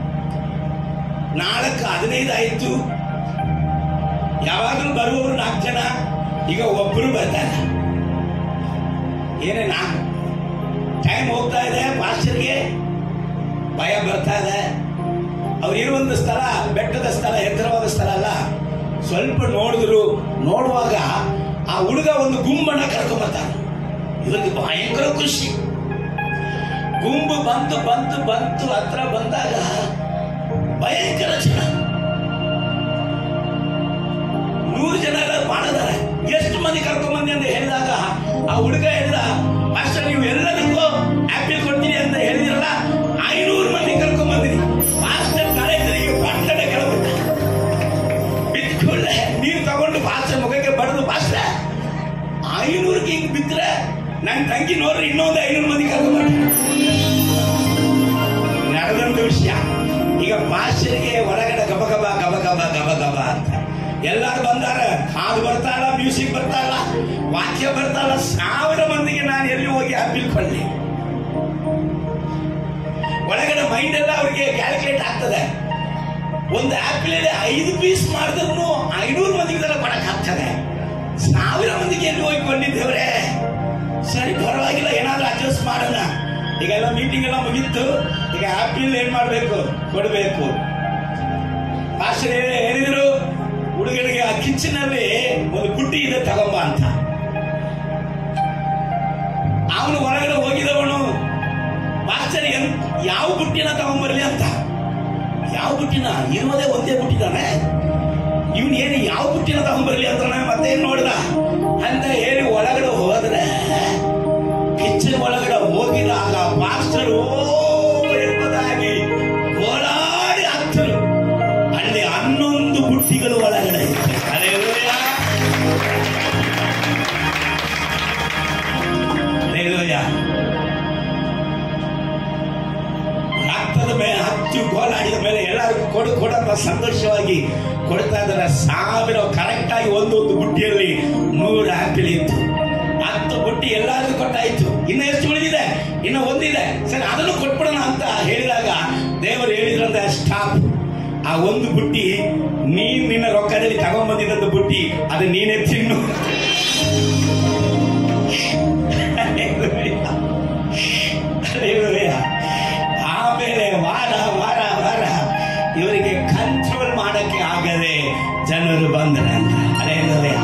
ನಾಲ್ಕು ಹದಿನೈದು ಆಯ್ತು ಯಾವಾಗಲೂ ಬರುವವರು ನಾಲ್ಕು ಜನ ಈಗ ಒಬ್ಬರು ಬರ್ತಾರೆ ಏನೇ ನಾ ಟೈಮ್ ಹೋಗ್ತಾ ಇದೆ ಮಾಸ್ಟರ್ಗೆ ಭಯ ಬರ್ತಾ ಇದೆ ಅವ್ರು ಇರುವಂತ ಸ್ಥಳ ಬೆಟ್ಟದ ಸ್ಥಳ ಎತ್ತರವಾದ ಸ್ಥಳ ಅಲ್ಲ ಸ್ವಲ್ಪ ನೋಡಿದ್ರು ನೋಡುವಾಗ ಆ ಹುಡುಗ ಒಂದು ಗುಂಬನ್ನ ಕರ್ಕೊಂಡ್ ಬರ್ತಾನೆ ಇವರಿಗೆ ಭಯಂಕರ ಖುಷಿ ಗುಂಬು ಬಂತು ಬಂತು ಬಂತು ಹತ್ರ ಬಂದಾಗ ಭಯಂಕರ ಜನ ನೂರು ಜನ ಎಲ್ಲ ಮಾಡಿದಾರೆ ಎಷ್ಟು ಮಂದಿ ಕರ್ಕೊಂಡ್ ಬಂದಿ ಅಂತ ಹೇಳಿದಾಗ ಆ ಹುಡುಗ ಹೇಳಿದ ಮಾಸ್ಟರ್ ನೀವು ಎಲ್ಲರಿಗೂ ಆಪಿಲ್ ಕೊಡ್ತೀನಿ ಅಂತ ಹೇಳಿದಿರಲ್ಲ ಐನೂರು ಮಂದಿ ಕರ್ಕೊಂಡ್ ಬಂದಿರಿ ಮಾಸ್ಟರ್ ತಲೆ ತಿರುಗಿ ಪಟ್ಟಣೆ ಕೆಳಬಿಟ್ಟ ಬಿತ್ಕೊಳ್ಳೆ ನೀರು ತಗೊಂಡು ಮಾಸ್ಟರ್ ಮುಖಕ್ಕೆ ಬಡದು ಮಾಸ್ಟರ್ ಐನೂರಿಗೆ ಹಿಂಗ್ ಬಿದ್ರೆ ನನ್ ತಂಗಿ ನೋಡ್ರಿ ಇನ್ನೊಂದು ಐನೂರು ಮಂದಿ ಕರ್ಕೊಂಡ್ ಬಂದ ನಡೆದಂತ ವಿಷಯ ಈಗ ಮಾಸ್ಟರ್ಗೆ ಹೊರಗಡೆ ಗಬ ಗಬ ಗಬ ಗಬ ಗಬ ಗಬ ಅಂತ ಎಲ್ಲಾರು ಬಂದಾರ ಹಾಡು ಬರ್ತಾ ಇಲ್ಲ ಮ್ಯೂಸಿಕ್ ಬರ್ತಾ ಇಲ್ಲ ವಾಕ್ಯ ಬರ್ತಾ ಇಲ್ಲ ಸಾವಿರ ಮಂದಿಗೆ ನಾನು ಎಲ್ಲಿ ಹೋಗಿ ಅಪ್ಪೀಲ್ ಕೊಳ್ಳಿ ಒಳಗಡೆ ಮೈಂಡ್ ಎಲ್ಲ ಅವ್ರಿಗೆ ಕ್ಯಾಲ್ಕುಲೇಟ್ ಆಗ್ತದೆ ಒಂದು ಆಪಲ್ ಐದು ಪೀಸ್ ಮಾಡಿದ್ರು ಐನೂರು ಮಂದಿಗೆ ಕೊಡಕ್ ಆಗ್ತದೆ ಸಾವಿರ ಮಂದಿಗೆ ಎಲ್ಲಿ ಹೋಗಿ ಕೊಂಡಿದ್ದೇವ್ರೆ ಸರಿ ಪರವಾಗಿಲ್ಲ ಏನಾದ್ರೂ ಅಡ್ಜಸ್ಟ್ ಮಾಡೋಣ ಈಗ ಎಲ್ಲ ಮೀಟಿಂಗ್ ಎಲ್ಲ ಮುಗೀತು ಈಗ ಆಪಲ್ ಏನ್ ಮಾಡ್ಬೇಕು ಕೊಡಬೇಕು ಮಾಸ್ಟರ್ ಏನ್ ಹೇಳಿದ್ರು ಹುಡುಗನಿಗೆ ಆ ಕಿಚನಲ್ಲಿ ಒಂದು ಬುಟ್ಟಿ ಇದೆ ತಗೊಂಬ ಅಂತ ಅವನು ಹೊರಗಡೆ ಹೋಗಿದವನು ಮಾಸ್ಟರ್ ಎನ್ ಯಾವ ಬುಟ್ಟಿನ ತಗೊಂಬರ್ಲಿ ಅಂತ ಯಾವ ಬುಟ್ಟಿನ ಇರುವುದೇ ಒಂದೇ ಬುಟ್ಟಿದಾನೆ ಇವನ್ ಏನು ಯಾವ ಬುಟ್ಟಿನ ತಗೊಂಬರ್ಲಿ ಅಂತ ಮತ್ತೆ ಏನ್ ನೋಡ್ದ ಅಂತ ಹೇಳಿ ಒಳಗಡೆ ಹೋದ್ರೆ ಕಿಚನ್ ಒಳಗಡೆ ಹೋಗಿದಾಗ ಮಾಸ್ಟರ್ ಓ ಎಂಬುದಾಗಿ ಗೋಳಾಡಿ ಹತ್ತರು ಅಲ್ಲಿ ಹನ್ನೊಂದು ಬುಟ್ಟಿಗಳು ಒಳಗಡೆ ಇತ್ತು. ಹಲ್ಲೆಲೂಯಾ. ಹಲ್ಲೆಲೂಯಾ. ರಕ್ತದ ಮೇಲೆ ಹತ್ತು ಗೋಲಾಡಿದ ಮೇಲೆ ಎಲ್ಲರಿಗೂ ಕೊಡು ಕೊಡಂತ ಸಂತೋಷವಾಗಿ ಕೊಡ್ತಾ ಇದ್ದಾರೆ ಸಾವಿರ ಕರೆಕ್ಟ್ ಆಗಿ ಒಂದೊಂದು ಬುಟ್ಟಿಯಲ್ಲಿ ನೂರು ಆಪಿಲ್ ಇತ್ತು ಹತ್ತು ಬುಟ್ಟಿ ಎಲ್ಲರಿಗೂ ಕೊಟ್ಟಾಯ್ತು ಇನ್ನು ಎಷ್ಟು ಉಳಿದಿದೆ ಇನ್ನು ಒಂದಿದೆ ಸರಿ ಅದನ್ನು ಕೊಟ್ಬಿಡೋಣ ಅಂತ ಹೇಳಿದಾಗ ದೇವರು ಹೇಳಿದ್ರಂತೆ ಸ್ಟಾಪ್ ಆ ಒಂದು ಬುಟ್ಟಿ ನೀನ್ ನಿನ್ನ ರೊಕ್ಕದಲ್ಲಿ ತಗೊಂಡ್ಬಂದಿದ್ದಂತ ಬುಟ್ಟಿ ಅದು ನೀನೇ ತಿನ್ನು Hallelujah. ಆಮೇಲೆ ವಾರ ವಾರ ವಾರ ಇವರಿಗೆ ಕಂಟ್ರೋಲ್ ಮಾಡಕ್ಕೆ ಆಗದೆ ಜನರು ಬಂದ್ರಂತ ಅದೇ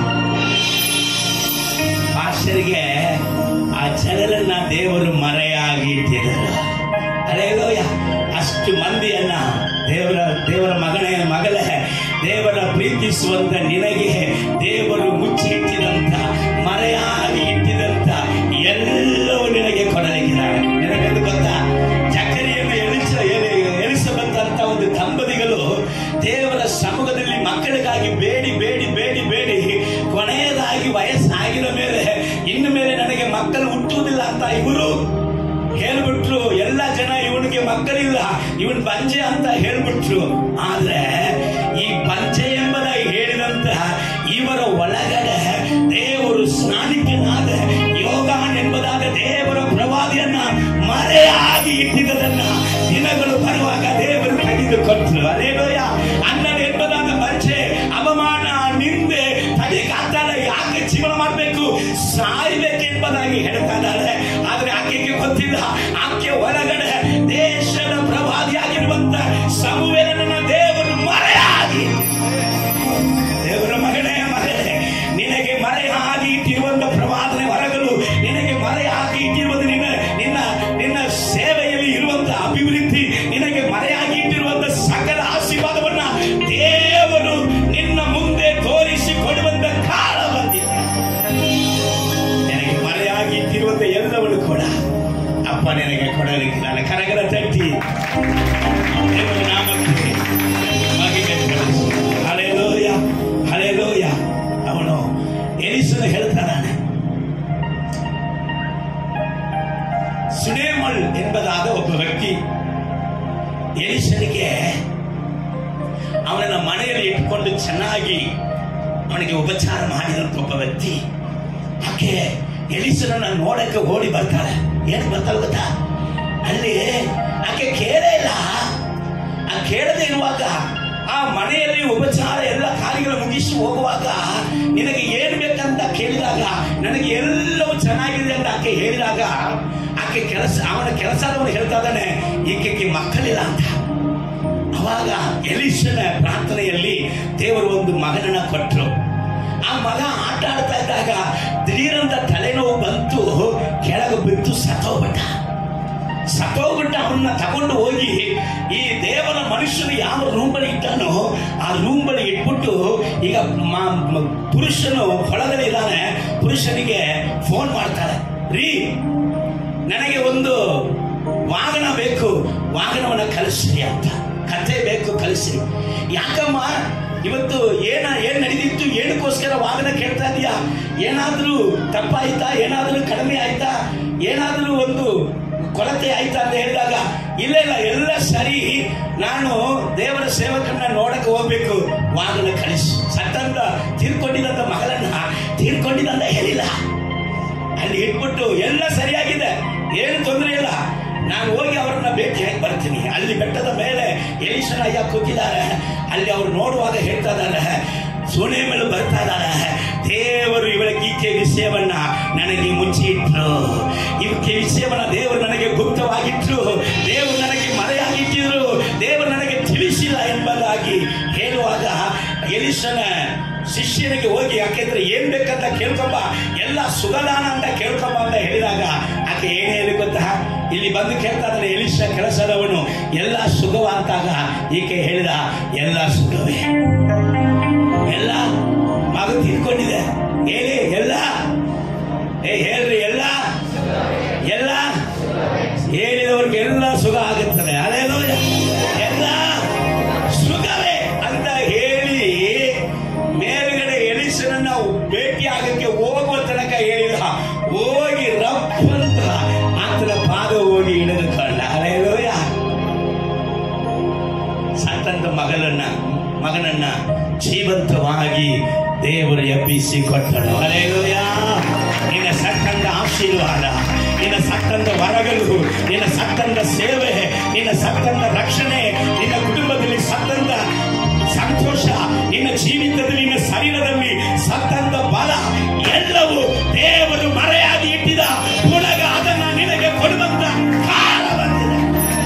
ಪಾಸ್ಟರ್ಗೆ ಆ ಜನರನ್ನ ದೇವರು ಮರೆಯಾಗಿ ಇಟ್ಟಿದರು ಅಲ್ಲೇಲೋಯ ಅಷ್ಟು ಮಂದಿಯನ್ನ ದೇವರ ದೇವರ ಮಗನೇ ಮಗಳೇ ದೇವರ ಪ್ರೀತಿಸುವಂತ ನಿನಗೆ ದೇವರು ಮುಚ್ಚಿಟ್ಟಿದಂತ ಮರೆಯಾಗಿ ಇಟ್ಟಿದಂತ ಎಲ್ಲವೂ ನಿನಗೆ ಕೊಡಲಿಕ್ಕಿದ್ದಾರೆ ನಿನಗೆಂದು ಗೊತ್ತಾ ಚಕ್ಕರಿಯನ್ನು ಎಳಿಸ ಎಳಿ- ಎಳಿಸಬಂದಂತ ಒಂದು ದಂಪತಿಗಳು ದೇವರ ಸಮ್ಮುಖದಲ್ಲಿ ಮಕ್ಕಳಿಗಾಗಿ ಬೇಡಿ ಬೇಡಿ ಬೇಡಿ ಬೇಡಿ ಕೊನೆಯದಾಗಿ ವಯಸ್ಸಾಗಿದ ಮೇಲೆ ಇನ್ನು ಮೇಲೆ ನನಗೆ ಮಕ್ಕಳು ಹುಟ್ಟುವುದಿಲ್ಲ ಅಂತ ಇವರು ಹೇಳ್ಬಿಟ್ರು ಎಲ್ಲ ಜನ ಇವನಿಗೆ ಮಕ್ಕಳಿಲ್ಲ ಇವನ್ ಬಂಜೆ ಅಂತ ಹೇಳ್ಬಿಟ್ರು ಆದ್ರೆ ಈ ಬಂಜೆ ಎಂಬುದಾಗಿ ಹೇಳಿದಂತ ಇವರ ಒಳಗಡೆ ದೇವರು ಸ್ನಾನಿಕನಾದ ಯೋಗಾನ್ ಎಂಬುದಾದ ದೇವರ ಪ್ರವಾದಿಯನ್ನ ಮರೆಯಾಗಿ ಇಟ್ಟಿದ್ದದನ್ನ ದಿನಗಳು ಬರುವಾಗ ದೇವರು ತೆಗೆದುಕೊಟ್ರು ಅದೇನೋಯ ಅನ್ನ ಎಂಬುದಾದ ಬಂಜೆ ಅವಮಾನ ನಿಂದೆ ತಡೆಗಾಗ್ತಾಳೆ ಯಾಕೆ ಜೀವನ ಮಾಡಬೇಕು ಸಾಯ್ಬೇಕೆಂಬುದಾಗಿ ಹೇಳ್ತಾ ಇದ್ದಾಳೆ ಆದ್ರೆ ಆಕೆಗೆ ಗೊತ್ತಿಲ್ಲ ಆಕೆ ಒಳಗಡೆ ದೇಶದ ಪ್ರವಾದಿಯಾಗಿರುವಂತ ಸಮುವೇಲನ ದೇವರು ಮರೆಯಾಗಿ ದೇವರ ಮಗನೇ ಮಗನೇ ನಿನಗೆ ಮರೆಯಾಗಿ ಇಟ್ಟಿರುವಂತ ಪ್ರವಾದನೆ ಹೊರಗಲು ನಿನಗೆ ಮರೆಯಾಗಿ ಇಟ್ಟಿರುವುದು ನಿನ್ನ ನಿನ್ನ ನಿನ್ನ ಸೇವೆಯಲ್ಲಿ ಇರುವಂತ ಅಭಿವೃದ್ಧಿ ನಿನಗೆ ಮರೆಯಾಗಿ ಇಟ್ಟಿರುವಂತ ಸಕಲ ಆಶೀರ್ವಾದವನ್ನ ದೇವರು ನಿನ್ನ ಮುಂದೆ ತೋರಿಸಿ ಕೊಡುವಂತ ಕಾಲ ಬಂದಿದೆ ನಿನಗೆ ಮರೆಯಾಗಿ ಇಟ್ಟಿರುವಂತ ಎಲ್ಲವನ್ನು ಕೂಡ ಅಪ್ಪ ನಿನಗೆ ಕೊಡಲಿಕ್ಕಿದ್ದಾನೆ ಕರಗರ ತಟ್ಟಿ ದೇವರ ನಾಮಕ್ಕೆ ಮಹಿಮೆ ಕಳಿಸು ಹಳೆಲೋಯ ಹಳೆಲೋಯ ಅವನು ಎಲಿಸನು ಹೇಳ್ತಾನೆ ಸುಡೇಮಳ್ ಎಂಬುದಾದ ಒಬ್ಬ ವ್ಯಕ್ತಿ ಎಲಿಸನಿಗೆ ಅವನನ್ನ ಮನೆಯಲ್ಲಿ ಇಟ್ಕೊಂಡು ಚೆನ್ನಾಗಿ ಅವನಿಗೆ ಉಪಚಾರ ಮಾಡಿದಂತ ಒಬ್ಬ ವ್ಯಕ್ತಿ ಆಕೆ ಎಲಿಸನನ್ನ ನೋಡಕ್ಕೆ ಓಡಿ ಬರ್ತಾಳೆ ಏನ್ ಬರ್ತಾಳೆ ಗೊತ್ತಾ ಅಲ್ಲಿ ಆಕೆ ಕೇಳೇ ಇಲ್ಲ ಆ ಕೇಳದೆ ಇರುವಾಗ ಆ ಮನೆಯಲ್ಲಿ ಉಪಚಾರ ಎಲ್ಲ ಕಾರ್ಯಗಳು ಮುಗಿಸಿ ಹೋಗುವಾಗ ನಿನಗೆ ಏನ್ ಬೇಕಂತ ಕೇಳಿದಾಗ ನನಗೆ ಎಲ್ಲವೂ ಚೆನ್ನಾಗಿದೆ ಅಂತ ಆಕೆ ಹೇಳಿದಾಗ ಆಕೆ ಕೆಲಸ ಅವನ ಕೆಲಸದವನು ಹೇಳ್ತಾ ಇದ್ದಾನೆ ಈಕೆಗೆ ಮಕ್ಕಳಿಲ್ಲ ಅಂತ ಅವಾಗ ಎಲಿಶನ ಪ್ರಾರ್ಥನೆಯಲ್ಲಿ ದೇವರು ಒಂದು ಮಗನನ್ನ ಕೊಟ್ಟರು ಆ ಮಗ ಆಟ ಆಡ್ತಾ ಇದ್ದಾಗ ದಿಢೀರಂತ ತಲೆನೋವು ಬಂತು ಕೆಳಗೆ ಬಿದ್ದು ಸತ್ತೋಗ್ಬಿಟ್ಟ ಸತ್ತೋಗ್ಬಿಟ್ಟ ಅವನ್ನ ತಗೊಂಡು ಹೋಗಿ ಈ ದೇವರ ಮನುಷ್ಯನು ಯಾವ ರೂಮಲ್ಲಿ ಇಟ್ಟಾನೋ ಆ ರೂಮಲ್ಲಿ ಇಟ್ಬಿಟ್ಟು ಈಗ ಮ- ಮ- ಪುರುಷನು ಹೊಳದಲ್ಲಿ ಇದ್ದಾನೆ ಪುರುಷನಿಗೆ ಫೋನ್ ಮಾಡ್ತಾಳೆ ರೀ ನನಗೆ ಒಂದು ವಾಹನ ಬೇಕು ವಾಹನವನ್ನ ಕಳಿಸ್ರಿ ಅಂತ ಕತೆ ಬೇಕು ಕಳಿಸ್ರಿ ಯಾಕಮ್ಮ ಇವತ್ತು ಏನ ಏನ್ ನಡೆದಿತ್ತು ಏನಕ್ಕೋಸ್ಕರ ವಾಹನ ಕೇಳ್ತಾ ಇದೀಯಾ ಏನಾದ್ರೂ ತಪ್ಪಾಯ್ತಾ ಏನಾದ್ರೂ ಕಡಿಮೆ ಆಯ್ತಾ ಏನಾದ್ರೂ ಒಂದು ಕೊರತೆ ಆಯ್ತಾ ಅಂತ ಹೇಳಿದಾಗ ಇಲ್ಲ ಇಲ್ಲ ಎಲ್ಲ ಸರಿ ನಾನು ದೇವರ ಸೇವಕನ್ನ ನೋಡಕ್ಕೆ ಹೋಗ್ಬೇಕು ವಾಹನ ಕಳಿಸು ಸತ್ತಂತ ತೀರ್ಕೊಂಡಿದ್ದಂತ ಮಗಳನ್ನ ತೀರ್ಕೊಂಡಿದ್ದಂತ ಹೇಳಿಲ್ಲ ಅಲ್ಲಿ ಇಟ್ಬಿಟ್ಟು ಎಲ್ಲ ಸರಿಯಾಗಿದೆ ಏನು ತೊಂದರೆ ಇಲ್ಲ ನಾನು ಹೋಗಿ ಅವರನ್ನ ಭೇಟಿಯಾಗಿ ಬರ್ತೀನಿ ಅಲ್ಲಿ ಬೆಟ್ಟದ ಮೇಲೆ ಎಲಿಶನ ಅಯ್ಯ ಕೂತಿದ್ದಾರೆ ಅಲ್ಲಿ ಅವ್ರು ನೋಡುವಾಗ ಹೇಳ್ತಾ ಇದ್ದಾರೆ ಸೋನೆ ಮೇಲೆ ಬರ್ತಾ ಇದ್ದಾರೆ ದೇವರು ಇವಳ ಈಕೆ ವಿಷಯವನ್ನ ನನಗೆ ಮುಚ್ಚಿಟ್ರು ಇವಕ್ಕೆ ವಿಷಯವನ್ನ ದೇವರು ನನಗೆ ಗುಪ್ತವಾಗಿಟ್ರು ದೇವರು ನನಗೆ ಮರೆಯಾಗಿಟ್ಟಿದ್ರು ದೇವರು ನನಗೆ ತಿಳಿಸಿಲ್ಲ ಎಂಬುದಾಗಿ ಹೇಳುವಾಗ ಎಲಿಶನ ಶಿಷ್ಯನಿಗೆ ಹೋಗಿ ಯಾಕೆಂದ್ರೆ ಏನ್ ಬೇಕಂತ ಕೇಳ್ಕೊಂಬ ಎಲ್ಲ ಸುಗದಾನ ಅಂತ ಕೇಳ್ಕೊಂಬ ಅಂತ ಹೇಳಿದಾಗ ಆಕೆ ಏನ್ ಹೇಳಿ ಗೊತ್ತಾ ಇಲ್ಲಿ ಬಂದು ಕೇಳ್ತಾ ಇದ್ದಾನೆ ಎಲಿಶ ಕೆಲಸದವನು ಎಲ್ಲ ಸುಖವ ಅಂತಾಗ ಈಕೆ ಹೇಳಿದ ಎಲ್ಲ ಸುಖವೇ ಎಲ್ಲ ಮಗ ತಿಳ್ಕೊಂಡಿದೆ ಹೇಳಿ ಎಲ್ಲ ಏ ಹೇಳ್ರಿ ಎಲ್ಲ ಎಲ್ಲ ಹೇಳಿದವ್ರಿಗೆ ಎಲ್ಲ ಸುಖ ಆಗುತ್ತದೆ ಅದೇನೋಯ ಎಲ್ಲ ಸುಖವೇ ಅಂತ ಹೇಳಿ ಮೇಲ್ಗಡೆ ಎಲಿಸನನ್ನ ಭೇಟಿ ಆಗಕ್ಕೆ ಹೋಗುವ ತನಕ ಹೇಳಿದ ಹೋಗಿ ರಪ್ಪಂತ ಆತನ ಪಾದ ಹೋಗಿ ಹಿಡಿದುಕೊಂಡ ಅದೇನೋಯ ಸತ್ತಂತ ಮಗಳನ್ನ ಮಗನನ್ನ ಜೀವಂತವಾಗಿ ದೇವರು ಎಬ್ಬಿಸಿ ಕೊಟ್ಟನು ಅಲೇಲುಯ ನಿನ್ನ ಸತ್ತಂದ ಆಶೀರ್ವಾದ ನಿನ್ನ ಸತ್ತಂದ ವರಗಳು ನಿನ್ನ ಸತ್ತಂದ ಸೇವೆ ನಿನ್ನ ಸತ್ತಂದ ರಕ್ಷಣೆ ನಿನ್ನ ಕುಟುಂಬದಲ್ಲಿ ಸತ್ತಂದ ಸಂತೋಷ ನಿನ್ನ ಜೀವಿತದಲ್ಲಿ ನಿನ್ನ ಶರೀರದಲ್ಲಿ ಸತ್ತಂದ ಬಲ ಎಲ್ಲವೂ ದೇವರು ಮರೆಯಾಗಿ ಇಟ್ಟಿದ ಗುಣಗ ಅದನ್ನ ನಿನಗೆ ಕೊಡುವಂತ ಕಾಲ ಬಂದಿದೆ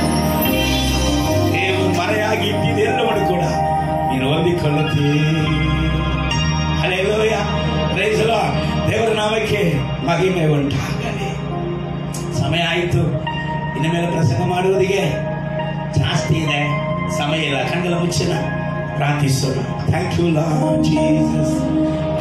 ದೇವರು ಮರೆಯಾಗಿ ಇಟ್ಟಿದೆ ಎಲ್ಲವನ್ನು ಕೂಡ ನೀನು ಹೊಂದಿಕೊಳ್ಳುತ್ತೀ ಅಲ್ಲೆಲ್ಲೋಯ ಪ್ರೈಸಲ ದೇವರ ನಾಮಕ್ಕೆ ಮಹಿಮೆ ಉಂಟಾಗಲಿ ಸಮಯ ಆಯಿತು ಇನ್ನು ಮೇಲೆ ಪ್ರಸಂಗ ಮಾಡುವುದಿಗೆ ಜಾಸ್ತಿ ಇದೆ ಸಮಯ ಇಲ್ಲ ಕಣ್ಣೆಲ್ಲ ಮುಚ್ಚಿನ ಪ್ರಾರ್ಥಿಸೋಣ ಥ್ಯಾಂಕ್ ಯು ಲಾ ಜೀಸಸ್